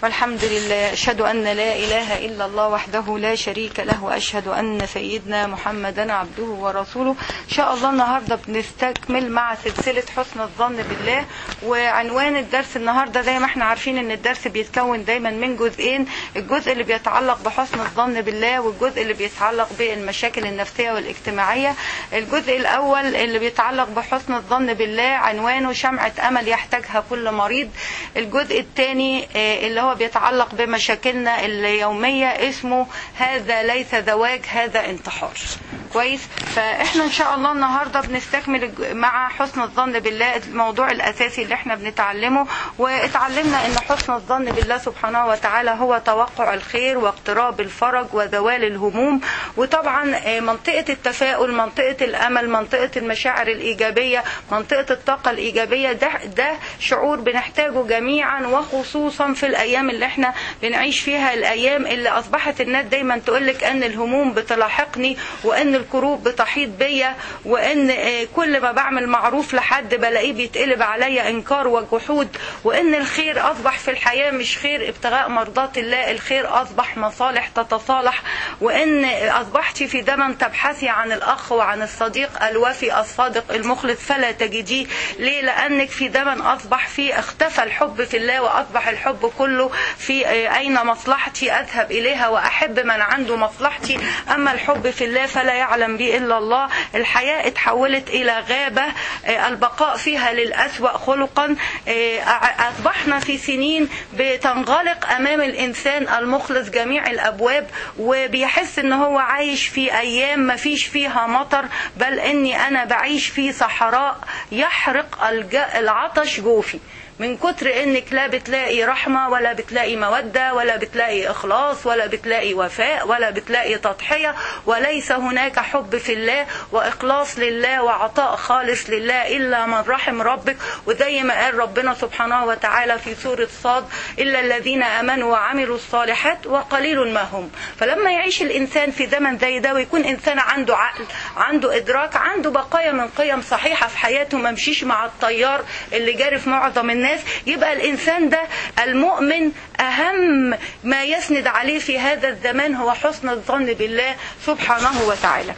والحمد لله أشهد أن لا إله إلا الله وحده لا شريك له وأشهد أن سيدنا محمدا عبده ورسوله إن شاء الله النهاردة بنستكمل مع سلسلة حسن الظن بالله وعنوان الدرس النهاردة زي ما احنا عارفين ان الدرس بيتكون دايما من جزئين الجزء اللي بيتعلق بحسن الظن بالله والجزء اللي بيتعلق بالمشاكل النفسية والاجتماعية الجزء الأول اللي بيتعلق بحسن الظن بالله عنوانه شمعة أمل يحتاجها كل مريض الجزء الثاني اللي هو بيتعلق بمشاكلنا اليومية اسمه هذا ليس زواج هذا انتحار كويس فاحنا ان شاء الله النهارده بنستكمل مع حسن الظن بالله الموضوع الاساسي اللي احنا بنتعلمه واتعلمنا ان حسن الظن بالله سبحانه وتعالى هو توقع الخير واقتراب الفرج وزوال الهموم وطبعا منطقه التفاؤل منطقه الامل منطقه المشاعر الايجابيه منطقه الطاقه الايجابيه ده ده شعور بنحتاجه جميعا وخصوصا في الايام اللي احنا بنعيش فيها الايام اللي اصبحت الناس دايما تقول لك ان الهموم بتلاحقني وان الكروب بتحيط بيا وان كل ما بعمل معروف لحد بلاقيه بيتقلب عليا انكار وجحود وان الخير اصبح في الحياه مش خير ابتغاء مرضات الله الخير اصبح مصالح تتصالح وان اصبحت في زمن تبحثي عن الاخ وعن الصديق الوفي الصادق المخلص فلا تجديه ليه لانك في زمن اصبح فيه اختفى الحب في الله واصبح الحب كله في اين مصلحتي اذهب اليها واحب من عنده مصلحتي اما الحب في الله فلا يعلم به الا الله الحياه اتحولت الى غابه البقاء فيها للاسوا خلقا اصبحنا في سنين بتنغلق امام الانسان المخلص جميع الابواب وبيحس ان هو عايش في ايام ما فيش فيها مطر بل اني انا بعيش في صحراء يحرق العطش جوفي من كتر انك لا بتلاقي رحمه ولا بتلاقي موده ولا بتلاقي اخلاص ولا بتلاقي وفاء ولا بتلاقي تضحيه وليس هناك حب في الله واخلاص لله وعطاء خالص لله الا من رحم ربك وزي ما قال ربنا سبحانه وتعالى في سوره صاد الا الذين امنوا وعملوا الصالحات وقليل ما هم فلما يعيش الانسان في زمن زي ده ويكون انسان عنده عقل عنده ادراك عنده بقايا من قيم صحيحه في حياته ما مشيش مع التيار اللي جاري في معظم الناس يبقى الإنسان ده المؤمن أهم ما يسند عليه في هذا الزمان هو حسن الظن بالله سبحانه وتعالى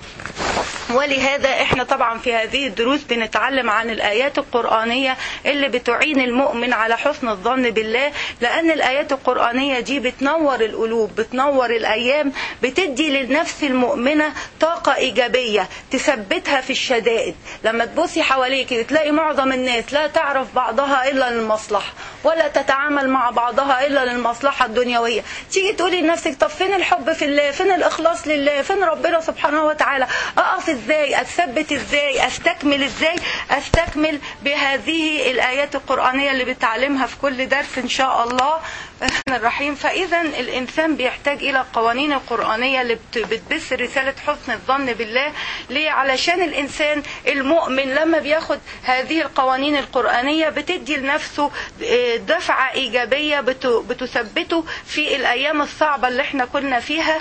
ولهذا احنا طبعا في هذه الدروس بنتعلم عن الايات القرانيه اللي بتعين المؤمن على حسن الظن بالله لان الايات القرانيه دي بتنور القلوب بتنور الايام بتدي للنفس المؤمنه طاقه ايجابيه تثبتها في الشدائد لما تبصي حواليك تلاقي معظم الناس لا تعرف بعضها الا للمصلحه ولا تتعامل مع بعضها الا للمصلحه الدنيويه تيجي تقولي لنفسك طب فين الحب في الله فين الاخلاص لله فين ربنا سبحانه وتعالى اقف ازاي اثبت ازاي استكمل ازاي استكمل بهذه الايات القرانيه اللي بتعلمها في كل درس ان شاء الله الرحمن الرحيم فاذا الانسان بيحتاج الى القوانين القرانيه اللي بتبث رساله حسن الظن بالله ليه علشان الانسان المؤمن لما بياخد هذه القوانين القرانيه بتدي لنفسه دفعه ايجابيه بتثبته في الايام الصعبه اللي احنا كنا فيها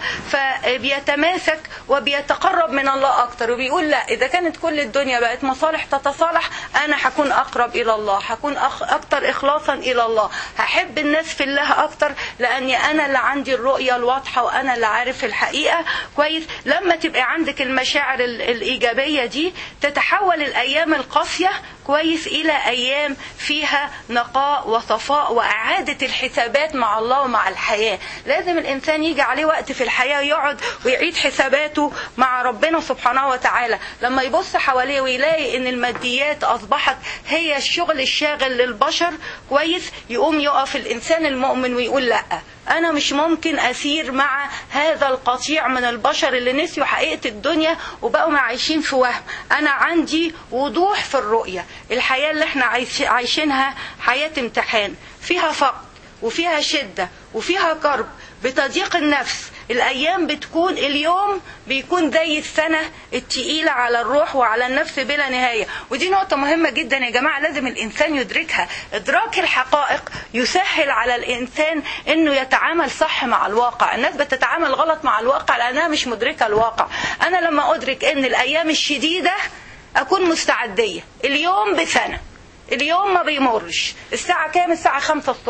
فبيتماسك وبيتقرب من الله اكتر وبيقول لا اذا كانت كل الدنيا بقت مصالح تتصالح انا هكون اقرب الى الله هكون اكتر اخلاصا الى الله هحب الناس في الله اكتر لاني انا اللي عندي الرؤيه الواضحه وانا اللي عارف الحقيقه كويس لما تبقى عندك المشاعر الايجابيه دي تتحول الايام القاسيه كويس الى ايام فيها نقاء وصفاء واعاده الحسابات مع الله ومع الحياه لازم الانسان يجي عليه وقت في الحياه يقعد ويعيد حساباته مع ربنا سبحانه وتعالى لما يبص حواليه ويلاقي ان الماديات اصبحت هي الشغل الشاغل للبشر كويس يقوم يقف الانسان المؤمن ويقول لا انا مش ممكن اسير مع هذا القطيع من البشر اللي نسيوا حقيقه الدنيا وبقوا عايشين في وهم انا عندي وضوح في الرؤيه الحياه اللي احنا عايشينها حياه امتحان فيها فقر وفيها شده وفيها كرب بتضييق النفس الايام بتكون اليوم بيكون زي السنه التقيله على الروح وعلى النفس بلا نهايه ودي نقطه مهمه جدا يا جماعه لازم الانسان يدركها ادراك الحقائق يسهل على الانسان انه يتعامل صح مع الواقع الناس بتتعامل غلط مع الواقع لانها مش مدركه الواقع انا لما ادرك ان الايام الشديده اكون مستعديه اليوم بسنه اليوم ما بيمرش الساعة كام الساعة خمسة الصبح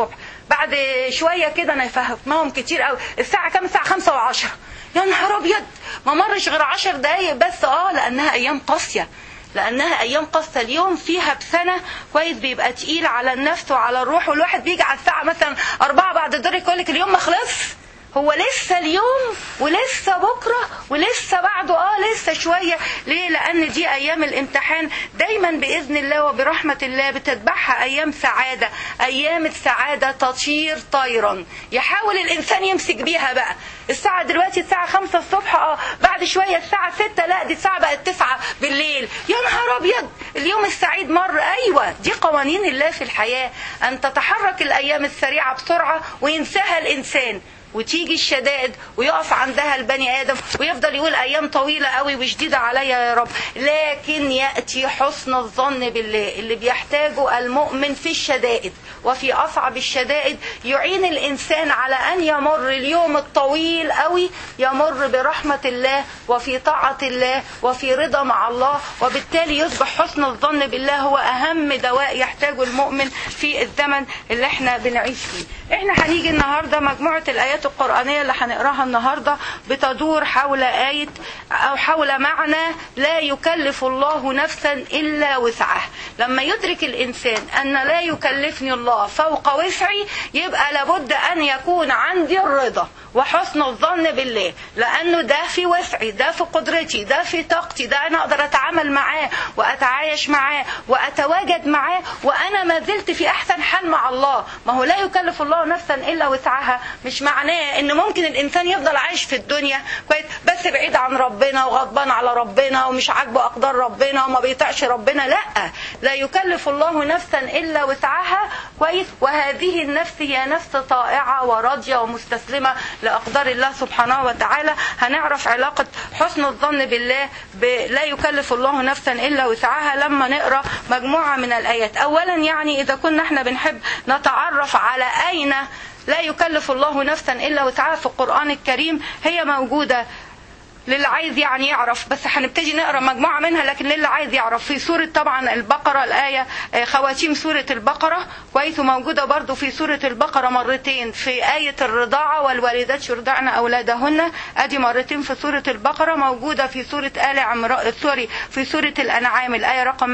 بعد شويه كده انا فهمتهم كتير قوي الساعه كام الساعه خمسة وعشرة يا نهار ابيض ما مرش غير عشر دقايق بس اه لانها ايام قاسيه لانها ايام قاسيه اليوم فيها بسنه كويس بيبقى تقيل على النفس وعلى الروح والواحد بيجي على الساعه مثلا أربعة بعد الدور يقول لك اليوم ما خلص هو لسه اليوم ولسه بكره ولسه بعده اه لسه شويه ليه لان دي ايام الامتحان دايما باذن الله وبرحمه الله بتتبعها ايام سعاده ايام السعاده تطير طيرا يحاول الانسان يمسك بيها بقى الساعه دلوقتي الساعه خمسة الصبح اه بعد شويه الساعه ستة لا دي الساعه بقت تسعة بالليل يا نهار ابيض اليوم السعيد مر ايوه دي قوانين الله في الحياه ان تتحرك الايام السريعه بسرعه وينساها الانسان وتيجي الشدائد ويقف عندها البني ادم ويفضل يقول ايام طويله قوي وشديده عليا يا رب لكن ياتي حسن الظن بالله اللي بيحتاجه المؤمن في الشدائد وفي اصعب الشدائد يعين الانسان على ان يمر اليوم الطويل قوي يمر برحمه الله وفي طاعه الله وفي رضا مع الله وبالتالي يصبح حسن الظن بالله هو اهم دواء يحتاجه المؤمن في الزمن اللي احنا بنعيش فيه احنا هنيجي النهارده مجموعه الايات القرانيه اللي هنقراها النهارده بتدور حول ايه او حول معنى لا يكلف الله نفسا الا وسعها لما يدرك الانسان ان لا يكلفني الله فوق وسعي يبقى لابد ان يكون عندي الرضا وحسن الظن بالله لانه ده في وسعي ده في قدرتي ده في طاقتي ده انا اقدر اتعامل معاه واتعايش معاه واتواجد معاه وانا ما زلت في احسن حال مع الله ما هو لا يكلف الله نفسا الا وسعها مش معناه ان ممكن الانسان يفضل عايش في الدنيا كويس بس بعيد عن ربنا وغضبان على ربنا ومش عاجبه اقدار ربنا وما بيطيعش ربنا لا لا يكلف الله نفسا الا وسعها كويس وهذه النفس هي نفس طائعه وراضيه ومستسلمه لاقدار الله سبحانه وتعالى هنعرف علاقه حسن الظن بالله لا يكلف الله نفسا الا وسعها لما نقرا مجموعه من الايات اولا يعني اذا كنا احنا بنحب نتعرف على اين لا يكلف الله نفسا الا وسعها في القران الكريم هي موجوده للي عايز يعني يعرف بس هنبتدي نقرا مجموعه منها لكن للي عايز يعرف في سوره طبعا البقره الايه خواتيم سوره البقره كويس وموجوده برضو في سوره البقره مرتين في ايه الرضاعه والوالدات يرضعن اولادهن ادي مرتين في سوره البقره موجوده في سوره ال عمران سوري في سوره الانعام الايه رقم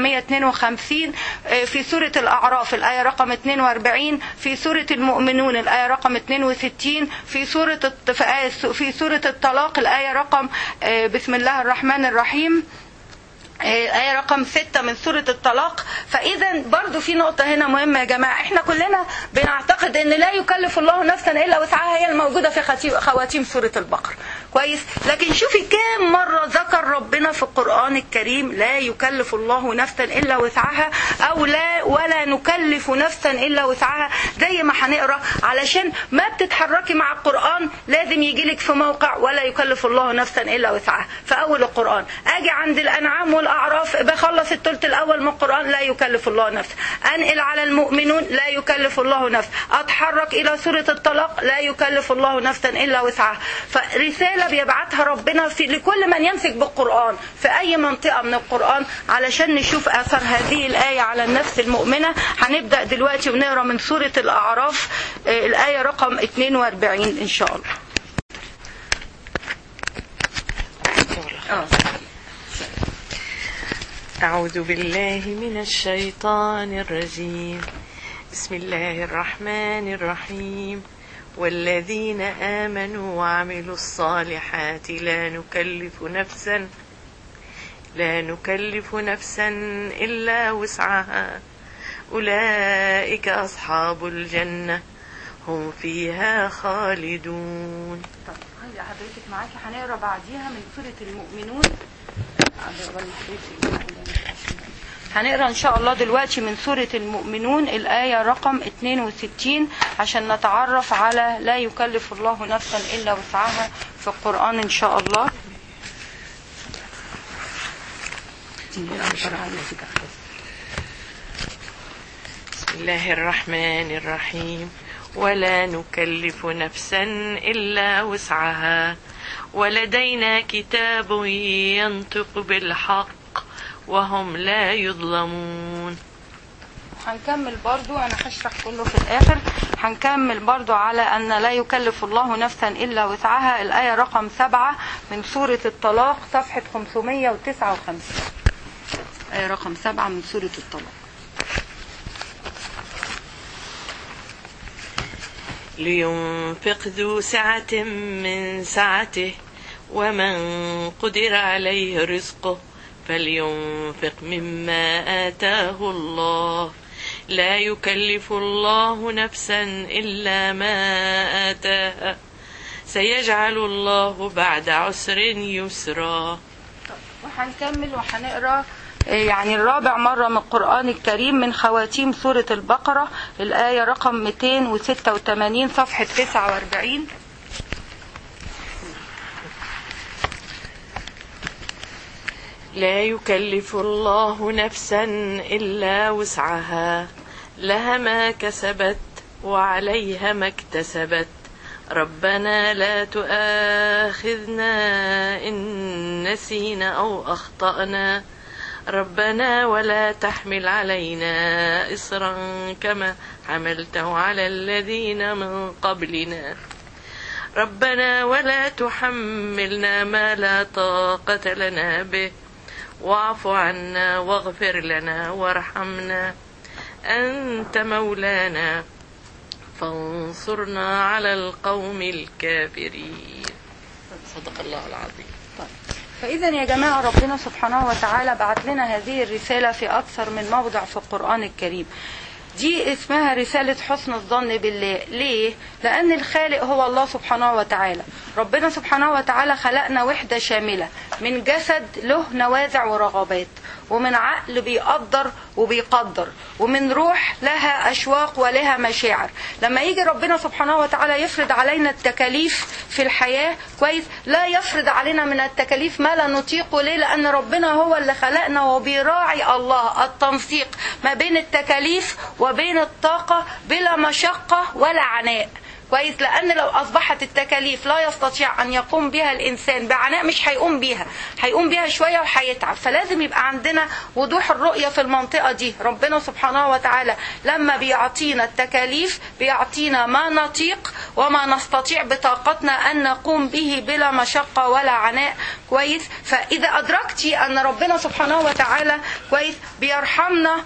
152 في سوره الاعراف الايه رقم 42 في سوره المؤمنون الايه رقم 62 في سوره في سوره الطلاق الايه رقم بسم الله الرحمن الرحيم آية رقم ستة من سورة الطلاق فإذا برضو في نقطة هنا مهمة يا جماعة احنا كلنا بنعتقد ان لا يكلف الله نفسا إلا وسعها هي الموجودة في خواتيم سورة البقرة كويس لكن شوفي كام مرة ذكر ربنا في القرآن الكريم لا يكلف الله نفسا إلا وسعها أو لا ولا نكلف نفسا إلا وسعها زي ما هنقرا علشان ما بتتحركي مع القرآن لازم يجيلك في موقع ولا يكلف الله نفسا إلا وسعها في أول القرآن أجي عند الأنعام والأعراف بخلص الثلث الأول من القرآن لا يكلف الله نفسا أنقل على المؤمنون لا يكلف الله نفسا أتحرك إلى سورة الطلاق لا يكلف الله نفسا إلا وسعها فرسالة بيبعتها ربنا في لكل من يمسك بالقرآن في أي منطقة من القرآن علشان نشوف أثر هذه الآية على النفس المؤمنة هنبدأ دلوقتي ونقرا من سورة الأعراف الآية رقم 42 إن شاء الله أعوذ بالله من الشيطان الرجيم بسم الله الرحمن الرحيم والذين آمنوا وعملوا الصالحات لا نكلف نفسا لا نكلف نفسا إلا وسعها أولئك أصحاب الجنة هم فيها خالدون طب هيا حضرتك معاكي هنقرا بعديها من سورة المؤمنون هنقرا ان شاء الله دلوقتي من سورة المؤمنون الآية رقم 62 عشان نتعرف على لا يكلف الله نفسا إلا وسعها في القرآن إن شاء الله بسم الله الرحمن الرحيم ولا نكلف نفسا إلا وسعها ولدينا كتاب ينطق بالحق وهم لا يظلمون هنكمل برضو انا هشرح كله في الاخر هنكمل برضو على ان لا يكلف الله نفسا الا وسعها الايه رقم سبعة من سوره الطلاق صفحه 559 ايه رقم سبعة من سوره الطلاق لينفق ذو سعة من سعته ومن قدر عليه رزقه فلينفق مما آتاه الله لا يكلف الله نفسا إلا ما آتاها سيجعل الله بعد عسر يسرا وهنكمل وهنقرا يعني الرابع مرة من القرآن الكريم من خواتيم سورة البقرة الآية رقم 286 صفحة 49 لا يكلف الله نفسا إلا وسعها لها ما كسبت وعليها ما اكتسبت ربنا لا تؤاخذنا إن نسينا أو أخطأنا ربنا ولا تحمل علينا إصرا كما حملته على الذين من قبلنا ربنا ولا تحملنا ما لا طاقة لنا به واعف عنا واغفر لنا وارحمنا أنت مولانا فانصرنا على القوم الكافرين صدق الله العظيم فإذا يا جماعة ربنا سبحانه وتعالى بعت لنا هذه الرسالة في أكثر من موضع في القرآن الكريم دي اسمها رسالة حسن الظن بالله ليه؟ لأن الخالق هو الله سبحانه وتعالى ربنا سبحانه وتعالى خلقنا وحدة شاملة من جسد له نوازع ورغبات ومن عقل بيقدر وبيقدر ومن روح لها أشواق ولها مشاعر لما يجي ربنا سبحانه وتعالى يفرض علينا التكاليف في الحياة كويس لا يفرض علينا من التكاليف ما لا نطيقه ليه لأن ربنا هو اللي خلقنا وبيراعي الله التنسيق ما بين التكاليف وبين الطاقة بلا مشقة ولا عناء كويس لان لو اصبحت التكاليف لا يستطيع ان يقوم بها الانسان بعناء مش هيقوم بيها هيقوم بيها شويه وهيتعب فلازم يبقى عندنا وضوح الرؤيه في المنطقه دي ربنا سبحانه وتعالى لما بيعطينا التكاليف بيعطينا ما نطيق وما نستطيع بطاقتنا ان نقوم به بلا مشقه ولا عناء كويس فاذا ادركتي ان ربنا سبحانه وتعالى كويس بيرحمنا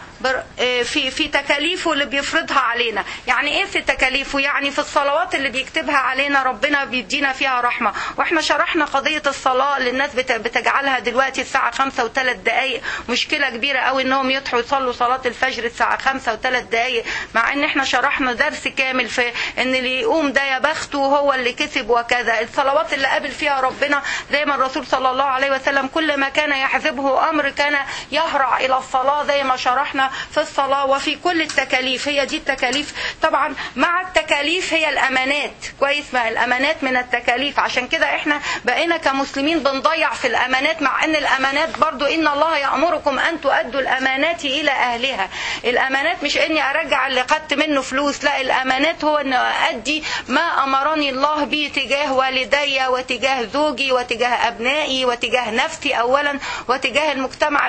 في في تكاليفه اللي بيفرضها علينا يعني ايه في تكاليفه يعني في الصلوات اللي بيكتبها علينا ربنا بيدينا فيها رحمه واحنا شرحنا قضيه الصلاه اللي الناس بتجعلها دلوقتي الساعه خمسة وثلاث دقائق مشكله كبيره قوي انهم يصحوا يصلوا صلاه الفجر الساعه خمسة وثلاث دقائق مع ان احنا شرحنا درس كامل في ان اللي يقوم ده يا بخته هو اللي كسب وكذا الصلوات اللي قابل فيها ربنا زي ما الرسول صلى الله عليه وسلم كل ما كان يحزبه امر كان يهرع الى الصلاه زي ما شرحنا في الصلاة وفي كل التكاليف هي دي التكاليف طبعا مع التكاليف هي الأمانات كويس ما الأمانات من التكاليف عشان كده احنا بقينا كمسلمين بنضيع في الأمانات مع أن الأمانات برضو إن الله يأمركم أن تؤدوا الأمانات إلى أهلها الأمانات مش إني أرجع اللي خدت منه فلوس لا الأمانات هو أن أؤدي ما أمرني الله به تجاه والدي وتجاه زوجي وتجاه أبنائي وتجاه نفسي أولا وتجاه المجتمع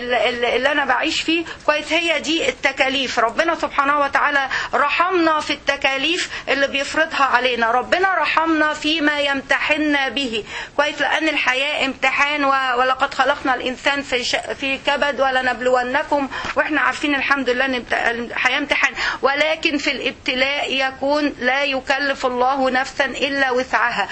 اللي أنا بعيش فيه كويس هي دي التكاليف ربنا سبحانه وتعالى رحمنا في التكاليف اللي بيفرضها علينا ربنا رحمنا فيما يمتحنا به كويس لأن الحياة امتحان ولقد خلقنا الإنسان في ش... في كبد ولنبلونكم واحنا عارفين الحمد لله ان الحياة امتحان ولكن في الابتلاء يكون لا يكلف الله نفسا إلا وسعها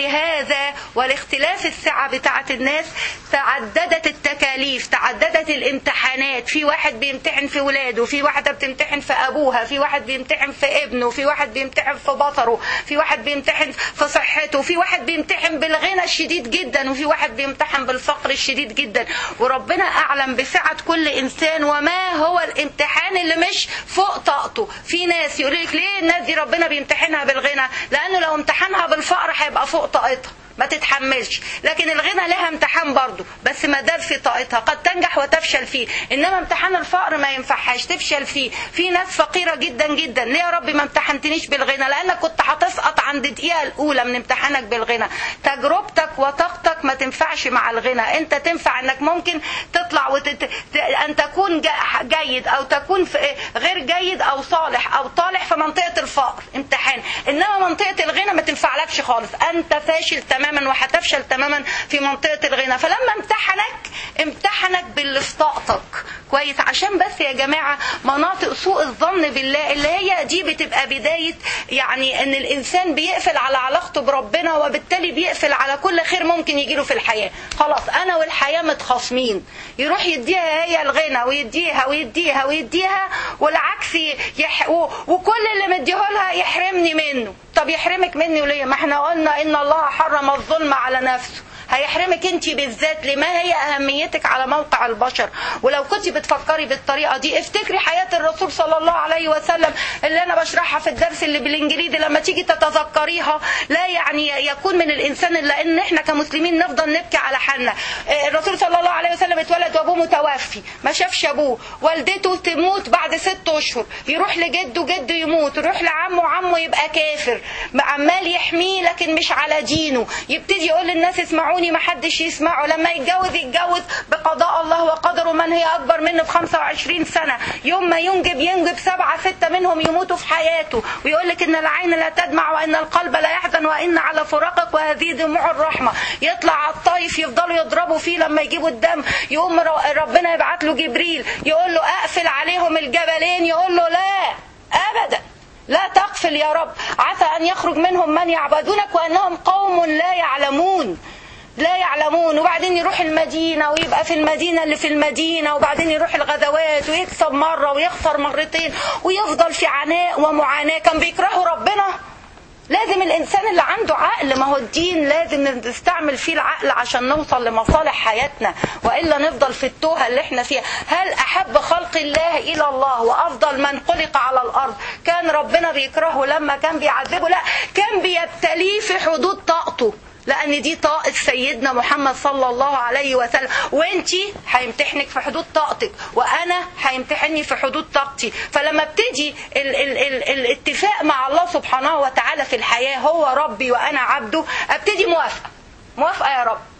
ولهذا ولاختلاف السعة بتاعة الناس تعددت التكاليف تعددت الامتحانات في واحد بيمتحن في ولاده في واحدة بتمتحن في أبوها في واحد بيمتحن في ابنه في واحد بيمتحن في بصره في واحد بيمتحن في صحته في واحد بيمتحن بالغنى الشديد جدا وفي واحد بيمتحن بالفقر الشديد جدا وربنا أعلم بسعة كل إنسان وما هو الامتحان اللي مش فوق طاقته في ناس يقول لك ليه الناس دي ربنا بيمتحنها بالغنى لأنه لو امتحنها بالفقر هيبقى فوق طاقتها ما تتحملش لكن الغنى لها امتحان برضه بس ما دام في طاقتها قد تنجح وتفشل فيه انما امتحان الفقر ما ينفعهاش تفشل فيه في ناس فقيره جدا جدا ليه يا رب ما امتحنتنيش بالغنى لانك كنت هتسقط عند الدقيقه الاولى من امتحانك بالغنى تجربتك وطاقتك ما تنفعش مع الغنى انت تنفع انك ممكن تطلع وتت... ان تكون جيد او تكون في غير جيد او صالح او طالح في منطقه الفقر امتحان انما منطقه الغنى ما تنفعلكش خالص انت فاشل تماما وهتفشل تماما في منطقه الغنى فلما امتحنك امتحنك باللي في طاقتك كويس عشان بس يا جماعه مناطق سوء الظن بالله اللي هي دي بتبقى بدايه يعني ان الانسان بيقفل على علاقته بربنا وبالتالي بيقفل على كل خير ممكن يجيله في الحياه خلاص انا والحياه متخاصمين يروح يديها هي الغنى ويديها ويديها ويديها والعكس يح... وكل اللي مديهولها يحرمني منه طب يحرمك مني وليه ما احنا قلنا ان الله حرم الظلم على نفسه هيحرمك انت بالذات لما هي اهميتك على موقع البشر ولو كنت بتفكري بالطريقه دي افتكري حياه الرسول صلى الله عليه وسلم اللي انا بشرحها في الدرس اللي بالانجليزي لما تيجي تتذكريها لا يعني يكون من الانسان الا ان احنا كمسلمين نفضل نبكي على حالنا الرسول صلى الله عليه وسلم اتولد وابوه متوفي ما شافش ابوه والدته تموت بعد ست اشهر يروح لجده جده يموت يروح لعمه عمه يبقى كافر عمال يحميه لكن مش على دينه يبتدي يقول للناس اسمعوا يسمعوني ما حدش يسمعه لما يتجوز يتجوز بقضاء الله وقدره من هي اكبر منه ب 25 سنه يوم ما ينجب ينجب سبعه سته منهم يموتوا في حياته ويقول لك ان العين لا تدمع وان القلب لا يحزن وان على فراقك وهذه دموع الرحمه يطلع على الطايف يفضلوا يضربوا فيه لما يجيبوا الدم يقوم ربنا يبعت له جبريل يقول له اقفل عليهم الجبلين يقول له لا ابدا لا تقفل يا رب عسى ان يخرج منهم من يعبدونك وانهم قوم لا يعلمون لا يعلمون وبعدين يروح المدينة ويبقى في المدينة اللي في المدينة وبعدين يروح الغزوات ويكسب مرة ويخسر مرتين ويفضل في عناء ومعاناة كان بيكرهوا ربنا لازم الانسان اللي عنده عقل ما هو الدين لازم نستعمل فيه العقل عشان نوصل لمصالح حياتنا والا نفضل في التوهه اللي احنا فيها هل احب خلق الله الى الله وافضل من خلق على الارض كان ربنا بيكرهه لما كان بيعذبه لا كان بيبتليه في حدود طاقته لان دي طاقه سيدنا محمد صلى الله عليه وسلم وانتي هيمتحنك في حدود طاقتك وانا هيمتحني في حدود طاقتي فلما ابتدي ال ال ال الاتفاق مع الله سبحانه وتعالى في الحياه هو ربي وانا عبده ابتدي موافقه موافقه يا رب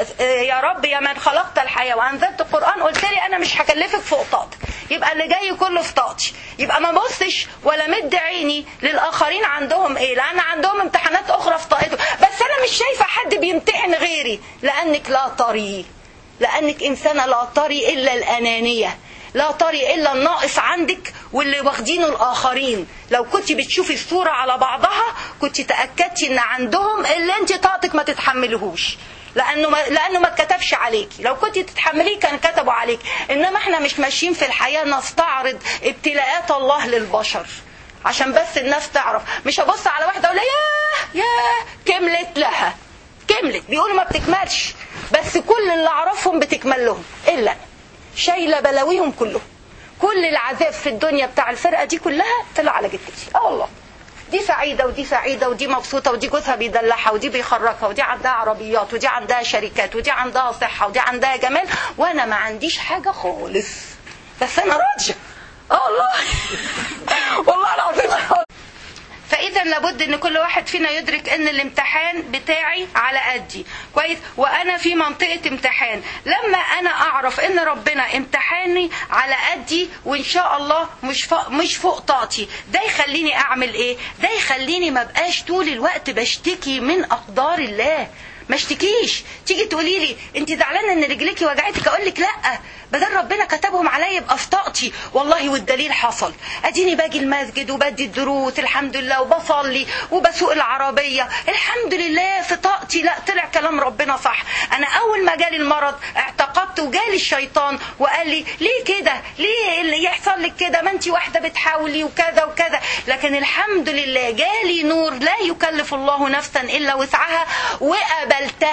يا رب يا من خلقت الحياة وأنزلت القرآن قلت لي أنا مش هكلفك فوق طاقتك يبقى اللي جاي كله في طاقتي يبقى ما بصش ولا مد عيني للآخرين عندهم إيه لأن عندهم امتحانات أخرى في طاقته بس أنا مش شايفة حد بيمتحن غيري لأنك لا طري لأنك إنسانة لا طري إلا الأنانية لا طري الا الناقص عندك واللي واخدينه الاخرين لو كنت بتشوفي الصوره على بعضها كنت تاكدتي ان عندهم اللي انت طاقتك ما تتحملهوش لانه ما لانه ما اتكتبش عليكي لو كنت تتحمليه كان كتبوا عليك انما احنا مش ماشيين في الحياه نستعرض ابتلاءات الله للبشر عشان بس الناس تعرف مش هبص على واحده اقول ياه ياه كملت لها كملت بيقولوا ما بتكملش بس كل اللي اعرفهم بتكمل لهم الا شايله بلاويهم كلهم كل العذاب في الدنيا بتاع الفرقه دي كلها طلع على جدتي اه والله دي سعيدة ودي سعيدة ودي مبسوطة ودي جوزها بيدلعها ودي بيخرجها ودي عندها عربيات ودي عندها شركات ودي عندها صحة ودي عندها جمال وأنا ما عنديش حاجة خالص بس أنا راضية اه والله والله العظيم فاذا لابد ان كل واحد فينا يدرك ان الامتحان بتاعي على قدي كويس وانا في منطقه امتحان لما انا اعرف ان ربنا امتحاني على قدي وان شاء الله مش فوق مش فوق طاقتي ده يخليني اعمل ايه ده يخليني ما بقاش طول الوقت بشتكي من اقدار الله ما اشتكيش تيجي تقولي لي انت زعلانه ان رجليكي وجعتك اقول لك لا بدل ربنا كتبهم عليا يبقى في طاقتي والله والدليل حصل اديني باجي المسجد وبدي الدروس الحمد لله وبصلي وبسوق العربيه الحمد لله في طاقتي لا طلع كلام ربنا صح انا اول ما جالي المرض اعتقدت وجالي الشيطان وقال لي ليه كده ليه اللي يحصل لك كده ما انت واحده بتحاولي وكذا وكذا لكن الحمد لله جالي نور لا يكلف الله نفسا الا وسعها وقبلتها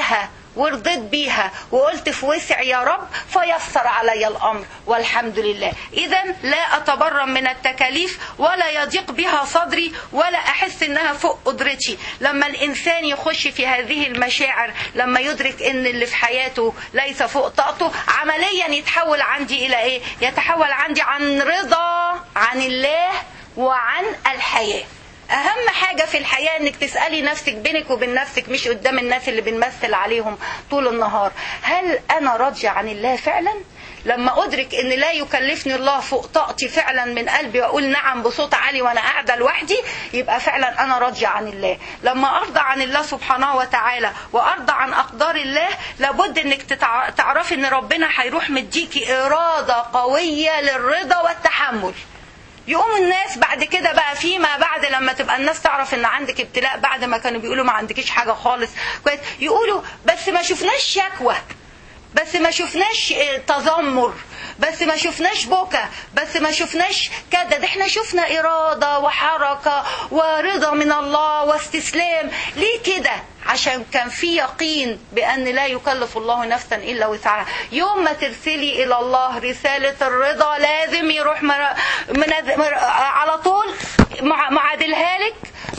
ورضيت بيها وقلت في وسع يا رب فيسر علي الامر والحمد لله اذا لا اتبرم من التكاليف ولا يضيق بها صدري ولا احس انها فوق قدرتي لما الانسان يخش في هذه المشاعر لما يدرك ان اللي في حياته ليس فوق طاقته عمليا يتحول عندي الى ايه يتحول عندي عن رضا عن الله وعن الحياه اهم حاجه في الحياه انك تسالي نفسك بينك وبين نفسك مش قدام الناس اللي بنمثل عليهم طول النهار هل انا راضيه عن الله فعلا لما ادرك ان لا يكلفني الله فوق طاقتي فعلا من قلبي واقول نعم بصوت عالي وانا قاعده لوحدي يبقى فعلا انا راضيه عن الله لما ارضى عن الله سبحانه وتعالى وارضى عن اقدار الله لابد انك تتع- تعرفي ان ربنا هيروح مديكي اراده قويه للرضا والتحمل يقوم الناس بعد كده بقى فيما بعد لما تبقى الناس تعرف ان عندك ابتلاء بعد ما كانوا بيقولوا ما عندكيش حاجه خالص كويس يقولوا بس ما شفناش شكوى بس ما شفناش آه، تذمر بس ما شفناش بكا بس ما شفناش كده ده احنا شفنا إرادة وحركة ورضا من الله واستسلام ليه كده عشان كان في يقين بأن لا يكلف الله نفسا إلا وسعها يوم ما ترسلي إلى الله رسالة الرضا لازم يروح مر... من... مر... على طول مع... معادلها لك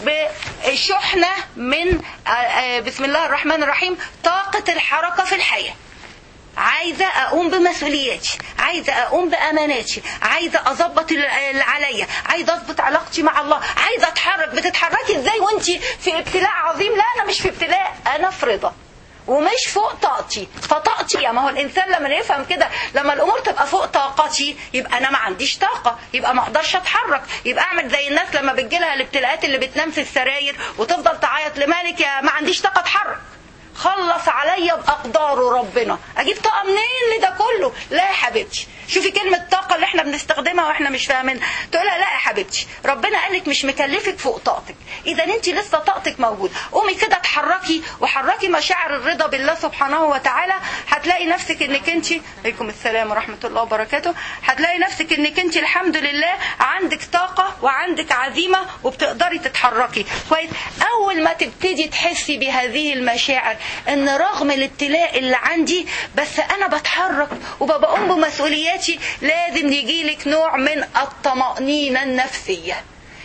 بشحنة من آه، آه، بسم الله الرحمن الرحيم طاقة الحركة في الحياة عايزه اقوم بمسؤولياتي عايزه اقوم باماناتي عايزه اظبط اللي عليا عايزه اظبط علاقتي مع الله عايزه اتحرك بتتحركي ازاي وانت في ابتلاء عظيم لا انا مش في ابتلاء انا في رضا ومش فوق طاقتي فطاقتي يا ما هو الانسان لما يفهم كده لما الامور تبقى فوق طاقتي يبقى انا ما عنديش طاقه يبقى ما اقدرش اتحرك يبقى اعمل زي الناس لما بتجيلها الابتلاءات اللي بتنام في السراير وتفضل تعيط لمالك يا ما عنديش طاقه اتحرك خلص عليا باقداره ربنا اجيب طاقه منين لده كله لا يا حبيبتي شوفي كلمه طاقه اللي احنا بنستخدمها واحنا مش فاهمين تقولها لا يا حبيبتي ربنا قالك مش مكلفك فوق طاقتك اذا انت لسه طاقتك موجود قومي كده اتحركي وحركي مشاعر الرضا بالله سبحانه وتعالى هتلاقي نفسك انك انت عليكم السلام ورحمه الله وبركاته هتلاقي نفسك انك انت الحمد لله عندك طاقه وعندك عزيمه وبتقدري تتحركي كويس اول ما تبتدي تحسي بهذه المشاعر ان رغم الابتلاء اللي عندي بس انا بتحرك وبقوم بمسؤولياتي لازم يجيلك نوع من الطمأنينة النفسية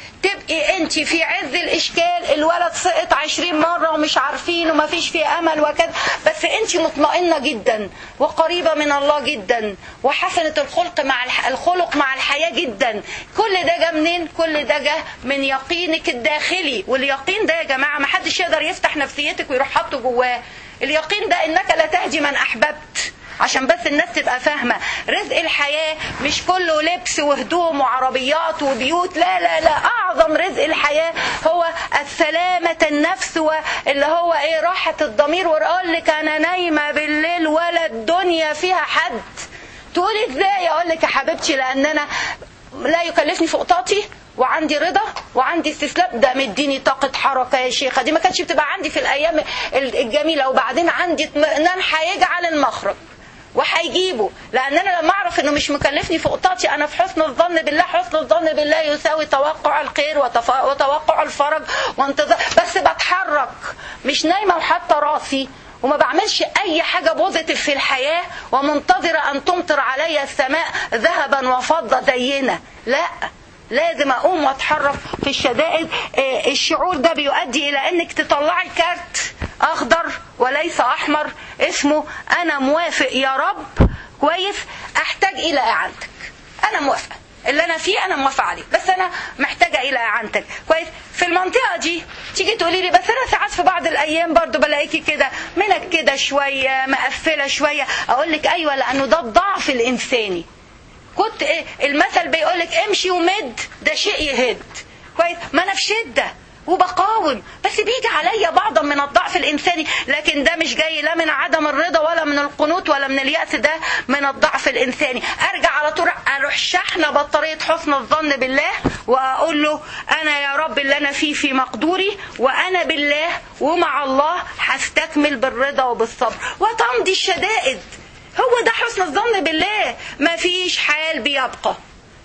تبقي انت في عز الاشكال الولد سقط عشرين مرة ومش عارفين وما فيش فيه امل وكذا بس انت مطمئنة جدا وقريبة من الله جدا وحسنة الخلق مع الح... الخلق مع الحياة جدا كل ده جه منين كل ده جه من يقينك الداخلي واليقين ده يا جماعة ما حدش يقدر يفتح نفسيتك ويروح حاطه جواه اليقين ده انك لا تهدي من احببت عشان بس الناس تبقى فاهمة رزق الحياة مش كله لبس وهدوم وعربيات وبيوت لا لا لا أعظم رزق الحياة هو السلامة النفس اللي هو إيه راحة الضمير وأقول لك أنا نايمة بالليل ولا الدنيا فيها حد تقولي ازاي اقول لك يا حبيبتي لان انا لا يكلفني فوق طاقتي وعندي رضا وعندي استسلام ده مديني طاقة حركة يا شيخة دي ما كانتش بتبقى عندي في الأيام الجميلة وبعدين عندي اطمئنان هيجعل المخرج وهيجيبه لان انا لما اعرف انه مش مكلفني فوق طاقتي انا في حسن الظن بالله حسن الظن بالله يساوي توقع الخير وتف... وتوقع الفرج وانتظار بس بتحرك مش نايمه وحاطه راسي وما بعملش اي حاجه بوزيتيف في الحياه ومنتظره ان تمطر علي السماء ذهبا وفضه زينا لا لازم اقوم واتحرك في الشدائد الشعور ده بيؤدي الى انك تطلعي كارت اخضر وليس احمر اسمه انا موافق يا رب كويس احتاج الى اعانتك انا موافقه اللي انا فيه انا موافقه عليه بس انا محتاجه الى اعانتك كويس في المنطقه دي تيجي تقولي لي بس انا ساعات في بعض الايام برضو بلاقيكي كده منك كده شويه مقفله شويه اقول لك ايوه لانه ده الضعف الانساني كنت ايه المثل بيقول لك امشي ومد ده شيء يهد كويس ما انا في شده وبقاوم بس بيجي عليا بعضا من الضعف الانساني لكن ده مش جاي لا من عدم الرضا ولا من القنوط ولا من الياس ده من الضعف الانساني ارجع على طول اروح شحنه بطاريه حسن الظن بالله واقول له انا يا رب اللي انا فيه في مقدوري وانا بالله ومع الله هستكمل بالرضا وبالصبر وتمضي الشدائد هو ده حسن الظن بالله ما فيش حال بيبقى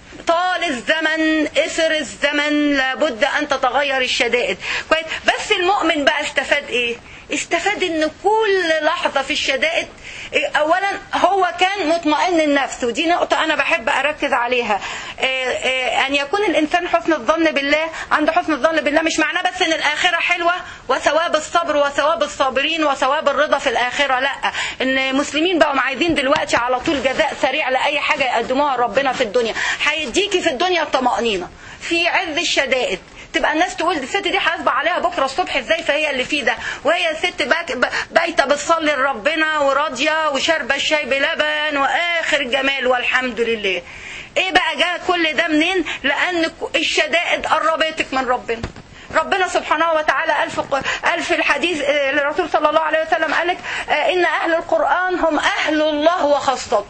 طال الزمن اسر الزمن لابد ان تتغير الشدائد كويس بس المؤمن بقى استفاد ايه استفاد ان كل لحظة في الشدائد إيه، اولا هو كان مطمئن النفس ودي نقطة انا بحب اركز عليها إيه، إيه، ان يكون الانسان حسن الظن بالله عنده حسن الظن بالله مش معناه بس ان الاخرة حلوة وثواب الصبر وثواب الصابرين وثواب الرضا في الاخرة لا ان المسلمين بقوا عايزين دلوقتي على طول جزاء سريع لاي حاجة يقدموها ربنا في الدنيا هيديكي في الدنيا الطمأنينة في عز الشدائد تبقى الناس تقول دي الست دي هيصبح عليها بكره الصبح ازاي فهي اللي فيه ده وهي الست باك- ب- بايته بتصلي لربنا وراضيه وشاربه الشاي بلبن واخر جمال والحمد لله ايه بقى جاء كل ده منين لان ك- الشدائد قربتك من ربنا ربنا سبحانه وتعالى قال في قال في الحديث آه، للرسول صلى الله عليه وسلم قال لك آه، ان اهل القران هم اهل الله وخاصته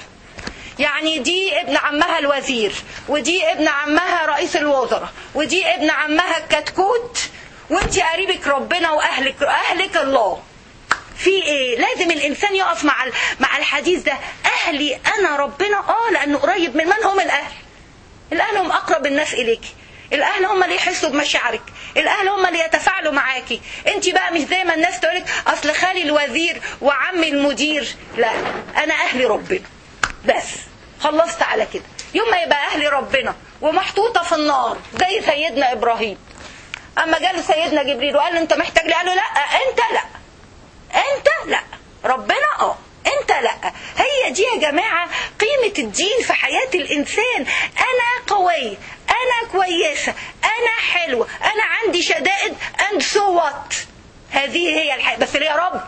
يعني دي ابن عمها الوزير ودي ابن عمها رئيس الوزراء ودي ابن عمها الكتكوت وانت قريبك ربنا واهلك اهلك الله في ايه لازم الانسان يقف مع ال- مع الحديث ده اهلي انا ربنا اه لانه قريب من من هم الاهل الاهل هم اقرب الناس اليك الاهل هم اللي يحسوا بمشاعرك الاهل هم اللي يتفاعلوا معاكي انت بقى مش زي ما الناس تقولك اصل خالي الوزير وعمي المدير لا انا اهلي ربنا بس خلصت على كده يوم ما يبقى اهلي ربنا ومحطوطه في النار زي سيدنا ابراهيم اما جاله سيدنا جبريل وقال له انت محتاج لي قال له لا انت لا انت لا ربنا اه انت لا هي دي يا جماعة قيمة الدين في حياة الانسان انا قوية انا كويسة انا حلوة انا عندي شدائد and so what هذه هي الحياة بس ليه يا رب